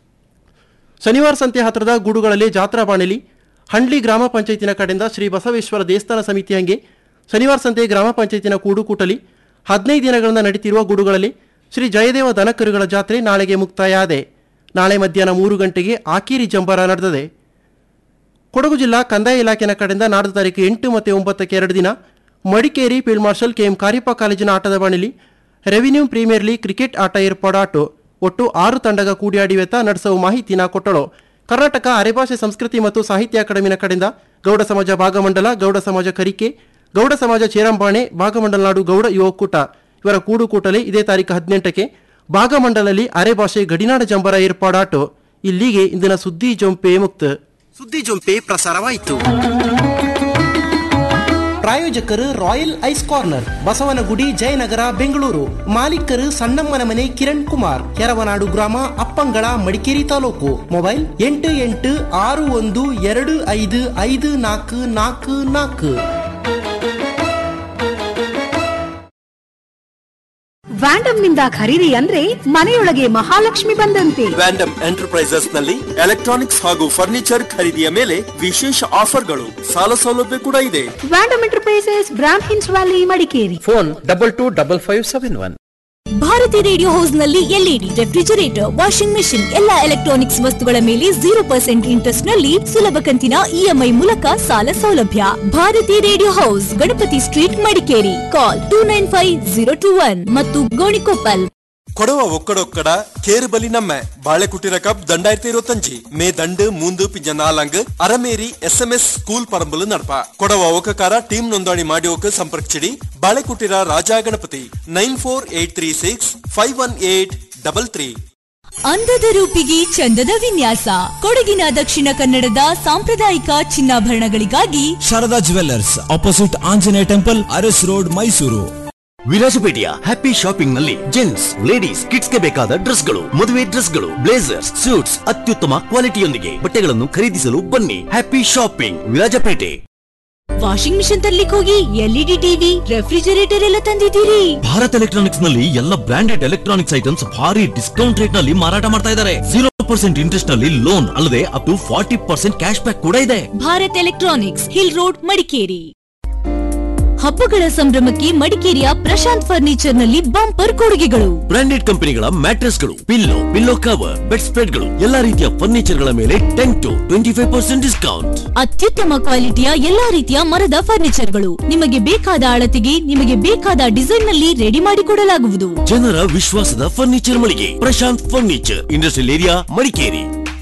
ಶನಿವಾರ ಸಂತೆ ಹತ್ತಿರದ ಗೂಡುಗಳಲ್ಲಿ ಜಾತ್ರಾ ಬಾಣಲಿ ಹಂಡ್ಲಿ ಗ್ರಾಮ ಪಂಚಾಯತಿನ ಕಡೆಯಿಂದ ಶ್ರೀ ಬಸವೇಶ್ವರ ದೇವಸ್ಥಾನ ಸಮಿತಿ ಹಂಗೆ ಶನಿವಾರ ಸಂತೆ ಗ್ರಾಮ ಪಂಚಾಯತಿನ ಕೂಡುಕೂಟಲಿ ಹದಿನೈದು ದಿನಗಳಿಂದ ನಡೀತಿರುವ ಗೂಡುಗಳಲ್ಲಿ ಶ್ರೀ ಜಯದೇವ ದನಕರುಗಳ ಜಾತ್ರೆ ನಾಳೆಗೆ ಮುಕ್ತಾಯ ಆದೆ ನಾಳೆ ಮಧ್ಯಾಹ್ನ ಮೂರು ಗಂಟೆಗೆ ಆಕೀರಿ ಜಂಬಾರ ನಡೆದಿದೆ ಕೊಡಗು ಜಿಲ್ಲಾ ಕಂದಾಯ ಇಲಾಖೆನ ಕಡೆಯಿಂದ ನಾಡ್ದು ತಾರೀಕು ಎಂಟು ಮತ್ತು ಒಂಬತ್ತಕ್ಕೆ ಎರಡು ದಿನ Madikeri field marshal KM Kariappa ಕಾಲೇಜಿನ ಆಟದ ಬಾಣಿಲಿ ರೆವಿನ್ಯೂ ಪ್ರೀಮಿಯರ್ ಲೀಗ್ ಕ್ರಿಕೆಟ್ ಆಟ ಏರ್ಪಾಡಾಟು ಒಟ್ಟು ಆರು ತಂಡಗ ಕೂಡಿಯಾಡಿವೆತ ನಡೆಸುವ ಮಾಹಿತಿನ ಕೊಟ್ಟಳು ಕರ್ನಾಟಕ ಅರೆಭಾಷೆ ಸಂಸ್ಕೃತಿ ಮತ್ತು ಸಾಹಿತ್ಯ ಅಕಾಡೆಮಿನ ಕಡೆಯಿಂದ ಗೌಡ ಸಮಾಜ ಭಾಗಮಂಡಲ ಗೌಡ ಸಮಾಜ ಕರಿಕೆ ಗೌಡ ಸಮಾಜ ಚೇರಂಬಾಣೆ ಭಾಗಮಂಡಲ ನಾಡು ಗೌಡ ಯುವ ಒಕ್ಕೂಟ ಇವರ ಕೂಡುಕೂಟಲಿ ಇದೇ ತಾರೀಕು ಹದಿನೆಂಟಕ್ಕೆ ಭಾಗಮಂಡಲಲ್ಲಿ ಅರೆಭಾಷೆ ಗಡಿನಾಡ ಜಂಬರ ಏರ್ಪಾಡಾಟು ಇಲ್ಲಿಗೆ ಇಂದಿನ ಸುದ್ದಿ ಜೊಂಪೆ ಮುಕ್ತ ಸುದ್ದಿ ಜೊಂಪೆ ಪ್ರಸಾರವಾಯಿತು ಪ್ರಾಯೋಜಕರು royal ice corner Basavanagudi Jayanagar Bengaluru ಮಾಲೀಕರು ಸಣ್ಣಮ್ಮನ ಮನೆ ಕಿರಣ್ ಕುಮಾರ್ ಕೆರವನಾಡು ಗ್ರಾಮ ಅಪ್ಪಂಗಳ ಮಡಿಕೇರಿ ತಾಲೂಕು ಮೊಬೈಲ್ ಎಂಟು ಎಂಟು ಆರು ಒಂದು ಎರಡು ಐದು ಐದು ನಾಲ್ಕು ನಾಲ್ಕು ನಾಲ್ಕು ವ್ಯಾಂಡಮ್ ನಿಂದ ಖರೀದಿ ಅಂದ್ರೆ ಮನೆಯೊಳಗೆ ಮಹಾಲಕ್ಷ್ಮಿ ಬಂದಂತೆ ವ್ಯಾಂಡಮ್ ಎಂಟರ್ಪ್ರೈಸಸ್ ನಲ್ಲಿ ಎಲೆಕ್ಟ್ರಾನಿಕ್ಸ್ ಹಾಗೂ ಫರ್ನಿಚರ್ ಖರೀದಿಯ ಮೇಲೆ ವಿಶೇಷ ಆಫರ್ಗಳು ಸಾಲ ಸೌಲಭ್ಯ ಕೂಡ ಇದೆ ವ್ಯಾಂಡಮ್ ಎಂಟರ್ಪ್ರೈಸಸ್ ಬ್ರಾಮ್ ಹಿನ್ಸ್ valley Madikeri phone double two double five seven one Bharathi radio house ನಲ್ಲಿ ಎಲ್ಇಡಿ ರೆಫ್ರಿಜರೇಟರ್ ವಾಷಿಂಗ್ ಮೆಷಿನ್ ಎಲ್ಲಾ ಎಲೆಕ್ಟ್ರಾನಿಕ್ಸ್ ವಸ್ತುಗಳ ಮೇಲೆ ಜೀರೋ ಪರ್ಸೆಂಟ್ ಇಂಟ್ರೆಸ್ಟ್ ನಲ್ಲಿ ಸುಲಭ ಕಂತಿನ ಇಎಂಐ ಮೂಲಕ ಸಾಲ ಸೌಲಭ್ಯ Bharathi radio house Ganapathi street Madikeri call two nine five zero two one ಮತ್ತು ಗೋಣಿಕೊಪ್ಪಲ್ ಕೊಡವ ಒಕ್ಕಡೊಕ್ಕಡ ಕೇರುಬಲಿ ನಮ್ಮ ಬಾಳೆ ಕುಟಿರ ಕಪ್ ದಂಡಾಯಿರത്തി ഇരുപത്തഞ്ച് മേ ദണ്ട് മൂന്ന് പിഞ്ഞ നാലങ്ക് Arameri S M S school ಪರಂಬಲು ನಡಪ ಕೊಡವ ಒಕ್ಕಕಾರ ಟೀಮ್ ನೋಂದಣಿ ಮಾಡಿ ಒಕ್ಕ ಸಂಪರ್ಕಿಸಿಡಿ ಬಾಳೆ ಕುಟಿರ Raja Ganapathi nine four eight three six five one eight double three ಅಂದದ ರೂಪಿಗೆ ಚಂದದ ವಿನ್ಯಾಸ ಕೊಡಗಿನ ದಕ್ಷಿಣ ಕನ್ನಡದ ಸಾಂಪ್ರದಾಯಿಕ ಚಿನ್ನಾಭರಣಗಳಿಗಾಗಿ Sharada jewellers opposite Anjaneya temple Aras road Mysuru ವಿರಾಜಪೇಟೆಯ ಹ್ಯಾಪಿ ಶಾಪಿಂಗ್ ನಲ್ಲಿ ಜೆಂಟ್ಸ್ ಲೇಡೀಸ್ ಕಿಡ್ಸ್ ಗೆ ಬೇಕಾದ ಡ್ರೆಸ್ಗಳು ಮದುವೆ ಡ್ರೆಸ್ಗಳು ಬ್ಲೇಸರ್ಸ್ ಸೂಟ್ಸ್ ಅತ್ಯುತ್ತಮ ಕ್ವಾಲಿಟಿಯೊಂದಿಗೆ ಬಟ್ಟೆಗಳನ್ನು ಖರೀದಿಸಲು ಬನ್ನಿ happy shopping Virajpet washing machine ತರ್ಲಿಕ್ಕೆ ಹೋಗಿ ಎಲ್ಇಡಿ ಟಿವಿ ರೆಫ್ರಿಜರೇಟರ್ ಎಲ್ಲ ತಂದಿದ್ದೀರಿ ಭಾರತ್ ಎಲೆಕ್ಟ್ರಾನಿಕ್ಸ್ ನಲ್ಲಿ ಎಲ್ಲ ಬ್ರಾಂಡೆಡ್ ಎಲೆಕ್ಟ್ರಾನಿಕ್ಸ್ ಐಟಮ್ಸ್ ಭಾರಿ ಡಿಸ್ಕೌಂಟ್ ರೇಟ್ ನಲ್ಲಿ ಮಾರಾಟ ಮಾಡ್ತಾ ಇದ್ದಾರೆ ಜೀರೋ ಪರ್ಸೆಂಟ್ ಇಂಟ್ರೆಸ್ಟ್ ನಲ್ಲಿ ಲೋನ್ ಅಲ್ಲದೆ up to forty percent cash back ಕೂಡ ಇದೆ Bharat electronics hill road Madikeri ಹಬ್ಬಗಳ ಸಂಭ್ರಮಕ್ಕೆ ಮಡಿಕೇರಿಯ ಪ್ರಶಾಂತ್ ಫರ್ನಿಚರ್ ನಲ್ಲಿ ಬಂಪರ್ ಕೊಡುಗೆಗಳು ಬ್ರಾಂಡೆಡ್ ಕಂಪನಿಗಳ ಮ್ಯಾಟ್ರೆಸ್ಗಳು ಪಿಲ್ಲೋ ಪಿಲ್ಲೋ ಕವರ್ ಬೆಡ್ ಸ್ಪ್ರೆಡ್ಗಳು ಎಲ್ಲಾ ರೀತಿಯ ಫರ್ನಿಚರ್ ಗಳ ಮೇಲೆ ten to twenty five percent discount ಅತ್ಯುತ್ತಮ ಕ್ವಾಲಿಟಿಯ ಎಲ್ಲಾ ರೀತಿಯ ಮರದ ಫರ್ನಿಚರ್ಗಳು ನಿಮಗೆ ಬೇಕಾದ ಅಳತೆಗೆ ನಿಮಗೆ ಬೇಕಾದ ಡಿಸೈನ್ ನಲ್ಲಿ ರೆಡಿ ಮಾಡಿಕೊಡಲಾಗುವುದು ಜನರ ವಿಶ್ವಾಸದ ಫರ್ನಿಚರ್ ಮಳಿಗೆ Prashanth furniture industrial area Madikeri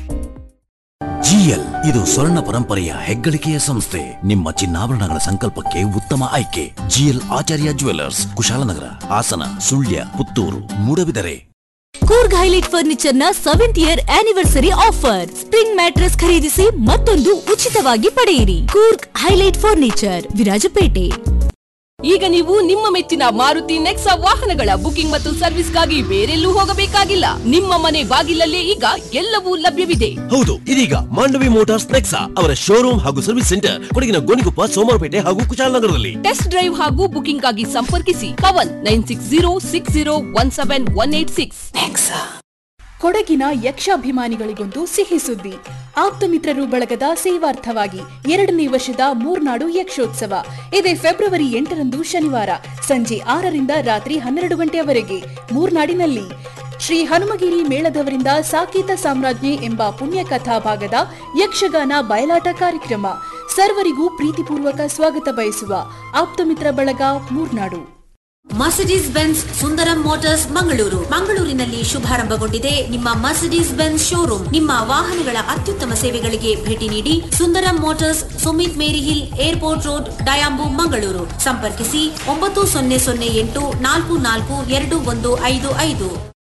GL ಇದು ಸ್ವರ್ಣ ಪರಂಪರೆಯ ಹೆಗ್ಗಳಿಕೆಯ ಸಂಸ್ಥೆ ನಿಮ್ಮ ಚಿನ್ನಾಭರಣಗಳ ಸಂಕಲ್ಪಕ್ಕೆ ಉತ್ತಮ ಆಯ್ಕೆ GL Acharya jewellers Kushalnagar Hassan Sullia Puttur Moodbidri Coorg highlight furniture ನ seventh year anniversary offer spring mattress ಖರೀದಿಸಿ ಮತ್ತೊಂದು ಉಚಿತವಾಗಿ ಪಡೆಯಿರಿ ಕೂರ್ಗ್ ಹೈಲೈಟ್ ಫರ್ನಿಚರ್ ವಿರಾಜಪೇಟೆ ಈಗ ನೀವು ನಿಮ್ಮ ಮೆಚ್ಚಿನ ಮಾರುತಿ ನೆಕ್ಸಾ ವಾಹನಗಳ ಬುಕಿಂಗ್ ಮತ್ತು ಸರ್ವಿಸ್ಗಾಗಿ ಬೇರೆಲ್ಲೂ ಹೋಗಬೇಕಾಗಿಲ್ಲ ನಿಮ್ಮ ಮನೆ ಬಾಗಿಲಲ್ಲೇ ಈಗ ಎಲ್ಲವೂ ಲಭ್ಯವಿದೆ ಹೌದು ಇದೀಗ ಮಾಂಡವಿ ಮೋಟಾರ್ಸ್ ನೆಕ್ಸಾ ಅವರ ಶೋರೂಮ್ ಹಾಗೂ ಸರ್ವಿಸ್ ಸೆಂಟರ್ ಕೊಡಗಿನ ಗೋಣಿಕೊಪ್ಪ ಸೋಮವಾರಪೇಟೆ ಹಾಗೂ ಕುಶಾಲನಗರದಲ್ಲಿ ಟೆಸ್ಟ್ ಡ್ರೈವ್ ಹಾಗೂ ಬುಕಿಂಗ್ ಆಗಿ ಸಂಪರ್ಕಿಸಿ ಕವನ್ nine six zero six zero one seven one eight six ಕೊಡಗಿನ ಯಕ್ಷಾಭಿಮಾನಿಗಳಿಗೊಂದು ಸಿಹಿ ಸುದ್ದಿ ಆಪ್ತ ಮಿತ್ರರು ಬಳಗದ ಸೇವಾರ್ಥವಾಗಿ ಎರಡನೇ ವರ್ಷದ ಮೂರ್ನಾಡು ಯಕ್ಷೋತ್ಸವ ಇದೇ ಫೆಬ್ರವರಿ ಎಂಟರಂದು ಶನಿವಾರ ಸಂಜೆ ಆರರಿಂದ ರಾತ್ರಿ ಹನ್ನೆರಡು ಗಂಟೆಯವರೆಗೆ ಮೂರ್ನಾಡಿನಲ್ಲಿ ಶ್ರೀ ಹನುಮಗಿರಿ ಮೇಳದವರಿಂದ ಸಾಕೇತ ಸಾಮ್ರಾಜ್ಞೆ ಎಂಬ ಪುಣ್ಯ ಕಥಾ ಭಾಗದ ಯಕ್ಷಗಾನ ಬಯಲಾಟ ಕಾರ್ಯಕ್ರಮ ಸರ್ವರಿಗೂ ಪ್ರೀತಿಪೂರ್ವಕ ಸ್ವಾಗತ ಬಯಸುವ ಆಪ್ತಮಿತ್ರ ಬಳಗ Murnad Mercedes Benz Sundaram motors Mangaluru ಮಂಗಳೂರಿನಲ್ಲಿ ಶುಭಾರಂಭಗೊಂಡಿದೆ ನಿಮ್ಮ ಮರ್ಸಿಡೀಸ್ ಬೆನ್ಸ್ ಶೋರೂಮ್ ನಿಮ್ಮ ವಾಹನಗಳ ಅತ್ಯುತ್ತಮ ಸೇವೆಗಳಿಗೆ ಭೇಟಿ ನೀಡಿ ಸುಂದರಂ ಮೋಟಾರ್ಸ್ ಸುಮಿತ್ ಮೇರಿ ಹಿಲ್ ಏರ್ಪೋರ್ಟ್ ರೋಡ್ ಡಯಾಂಬು ಮಂಗಳೂರು ಸಂಪರ್ಕಿಸಿ ಒಂಬತ್ತು ಸೊನ್ನೆ ಸೊನ್ನೆ ಎಂಟು ನಾಲ್ಕು ನಾಲ್ಕು ಎರಡು ಒಂದು ಐದು ಐದು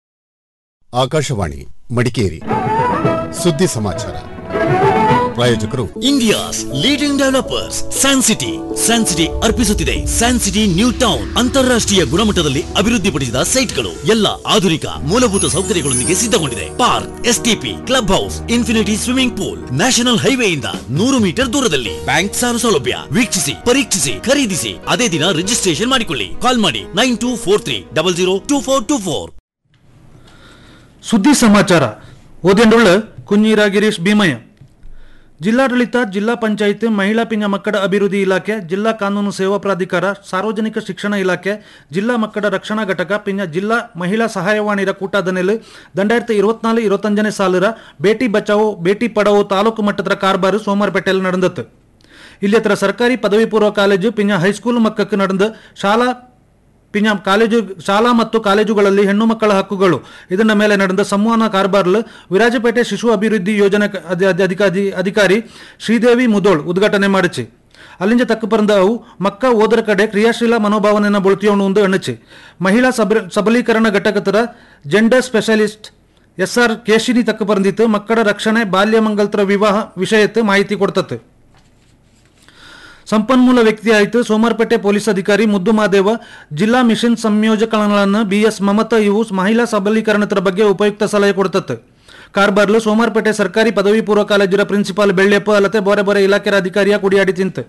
ಆಕಾಶವಾಣಿ ಮಡಿಕೇರಿ ಸುದ್ದಿ ಸಮಾಚಾರ ಪ್ರಾಯೋಜಕರು India's leading developers San City San City ಅರ್ಪಿಸುತ್ತಿದೆ ಸ್ಯಾನ್ ಸಿಟಿ ನ್ಯೂ ಟೌನ್ ಅಂತಾರಾಷ್ಟ್ರೀಯ ಗುಣಮಟ್ಟದಲ್ಲಿ ಅಭಿವೃದ್ಧಿಪಡಿಸಿದ ಸೈಟ್ಗಳು ಎಲ್ಲ ಆಧುನಿಕ ಮೂಲಭೂತ ಸೌಕರ್ಯಗಳೊಂದಿಗೆ ಸಿದ್ಧಗೊಂಡಿದೆ park STP club house infinity swimming pool national ಹೈವೇಯಿಂದ ನೂರು ಮೀಟರ್ ದೂರದಲ್ಲಿ ಬ್ಯಾಂಕ್ ಸಾಲ ಸೌಲಭ್ಯ ವೀಕ್ಷಿಸಿ ಪರೀಕ್ಷಿಸಿ ಖರೀದಿಸಿ ಅದೇ ದಿನ ರಿಜಿಸ್ಟ್ರೇಷನ್ ಮಾಡಿಕೊಳ್ಳಿ ಕಾಲ್ ಮಾಡಿ nine two four three double zero two four two four ಸುದ್ದಿ ಸಮಾಚಾರ ಓದೆಂಡುಳ್ಳ ಕುഞ്ഞೀರ ಗಿರೀಶ್ ಭೀಮಯ್ಯ ಜಿಲ್ಲಾಡಳಿತ ಜಿಲ್ಲಾ ಪಂಚಾಯಿತಿ ಮಹಿಳಾ ಪಿಂಗ ಮಕ್ಕಳ ಅಭಿವೃದ್ಧಿ ಇಲಾಖೆ ಜಿಲ್ಲಾ ಕಾನೂನು ಸೇವಾ ಪ್ರಾಧಿಕಾರ ಸಾರ್ವಜನಿಕ ಶಿಕ್ಷಣ ಇಲಾಖೆ ಜಿಲ್ಲಾ ಮಕ್ಕಳ ರಕ್ಷಣಾ ಘಟಕ ಪಿಂಗ ಜಿಲ್ಲಾ ಮಹಿಳಾ ಸಹಾಯವಾಣಿರ ಕೂಟದ ನೆಲೆ ದಂಡಾಯಿರത്തി ഇരുപത്തിനാല് ഇരുപത്തഞ്ചನೇ ಸಾಲರ ಬೇಟಿ ಬಚಾವೋ ಬೇಟಿ ಪಡಾವೋ ತಾಲೂಕು ಮಟ್ಟದ ಕಾರ್ಬಾರು ಸೋಮವಾರಪೇಟೆಯಲ್ಲಿ ನಡೆದತ್ತು ಇಲ್ಲಿ ಹತ್ರ ಸರ್ಕಾರಿ ಪದವಿ ಪೂರ್ವ ಕಾಲೇಜು ಪಿಂಜ ಹೈಸ್ಕೂಲ್ ಮಕ್ಕಕ್ಕೆ ನಡೆದ ಶಾಲಾ ಪಿಂಜ ಕಾಲೇಜು ಶಾಲಾ ಮತ್ತು ಕಾಲೇಜುಗಳಲ್ಲಿ ಹೆಣ್ಣು ಮಕ್ಕಳ ಹಕ್ಕುಗಳು ಇದನ್ನ ಮೇಲೆ ನಡೆದ ಸಂವಹನ ಕಾರ್ಬಾರ್ಲ್ ವಿರಾಜಪೇಟೆ ಶಿಶು ಅಭಿವೃದ್ಧಿ ಯೋಜನೆ ಕ- ಅಧಿ- ಅಧಿ- ಅಧಿಕಾರಿ ಅಧಿಕಾರಿ ಶ್ರೀದೇವಿ ಮುದೋಳ್ ಉದ್ಘಾಟನೆ ಮಾಡಿச்சு ಅಲ್ಲಿಂದ ತಕ್ಕ ಪರಂದ ಅವು ಮಕ್ಕ ಓದರ ಕಡೆ ಕ್ರಿಯಾಶೀಲ ಮನೋಭಾವನೆಯನ್ನು ಬಳತಿಯೋಣ ಒಂದು ಎಣ್ಣಚಿ ಮಹಿಳಾ ಸಬ ಸಬಲೀಕರಣ ಘಟಕದ gender specialist S R Keshini ತಕ್ಕ ಪರಂದಿತ್ತು ಮಕ್ಕಳ ರಕ್ಷಣೆ ಬಾಲ್ಯ ಮಂಗಲ್ತರ ವಿವಾಹ ವಿಷಯತ್ತು ಮಾಹಿತಿ ಕೊಡ್ತತ್ತು ಸಂಪನ್ಮೂಲ ವ್ಯಕ್ತಿ ಆಯಿತು ಸೋಮವಾರಪೇಟೆ ಪೊಲೀಸ್ ಅಧಿಕಾರಿ ಮುದ್ದು ಮಾದೇವ ಜಿಲ್ಲಾ ಮಿಷನ್ ಸಂಯೋಜಕಗಳನ್ನು ಬಿಎಸ್ ಮಮತಾ ಇವು ಮಹಿಳಾ ಸಬಲೀಕರಣದ ಬಗ್ಗೆ ಉಪಯುಕ್ತ ಸಲಹೆ ಕೊಡ್ತತ್ತು ಕಾರ್ಬಾರ್ಲು ಸೋಮವಾರಪೇಟೆ ಸರ್ಕಾರಿ ಪದವಿ ಪೂರ್ವ ಕಾಲೇಜಿನ ಪ್ರಿನ್ಸಿಪಾಲ್ ಬೆಳ್ಳೆಪ್ಪ ಅಲ್ಲದೆ ಬೇರೆ ಬೇರೆ ಇಲಾಖೆ ಅಧಿಕಾರಿಯ ಕುಡಿಯಾಡಿ ತಿಂತು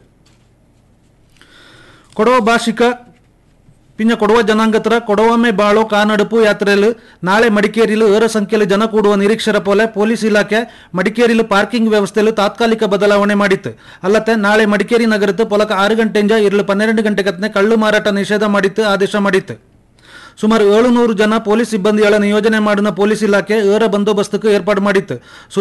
ಕೊಡವ ಭಾಷಿಕ ಪಿಂಜ ಕೊಡವ ಜನಾಂಗತರ ಕೊಡವಮೆ ಬಾಳೋ ಕಾನಡುಪು ಯಾತ್ರೆಯಲ್ಲಿ ನಾಳೆ ಮಡಿಕೇರಿಲು ಏರ ಸಂಖ್ಯೆಯಲ್ಲಿ ಜನ ಕೂಡುವ ನಿರೀಕ್ಷರ ಪೋಲೆ ಪೊಲೀಸ್ ಇಲಾಖೆ ಮಡಿಕೇರಿಲು ಪಾರ್ಕಿಂಗ್ ವ್ಯವಸ್ಥೆಯಲ್ಲಿ ತಾತ್ಕಾಲಿಕ ಬದಲಾವಣೆ ಮಾಡಿತ್ತು ಅಲ್ಲದೆ ನಾಳೆ ಮಡಿಕೇರಿ ನಗರದ ಪೊಲಕ ಆರು ಗಂಟೆಯಿಂದ ಇರಲು ಪನ್ನೆರಡು ಗಂಟೆ ಕತ್ನೆ ಕಳ್ಳು ಮಾರಾಟ ನಿಷೇಧ ಮಾಡಿತ್ತು ಆದೇಶ ಮಾಡಿತ್ತು ಸುಮಾರು ಏಳುನೂರು ಜನ ಪೊಲೀಸ್ ಸಿಬ್ಬಂದಿಗಳ ನಿಯೋಜನೆ ಮಾಡಿದ ಪೊಲೀಸ್ ಇಲಾಖೆ ಏರ ಬಂದೋಬಸ್ತಕ್ಕೆ ಏರ್ಪಾಡು ಮಾಡಿತ್ತು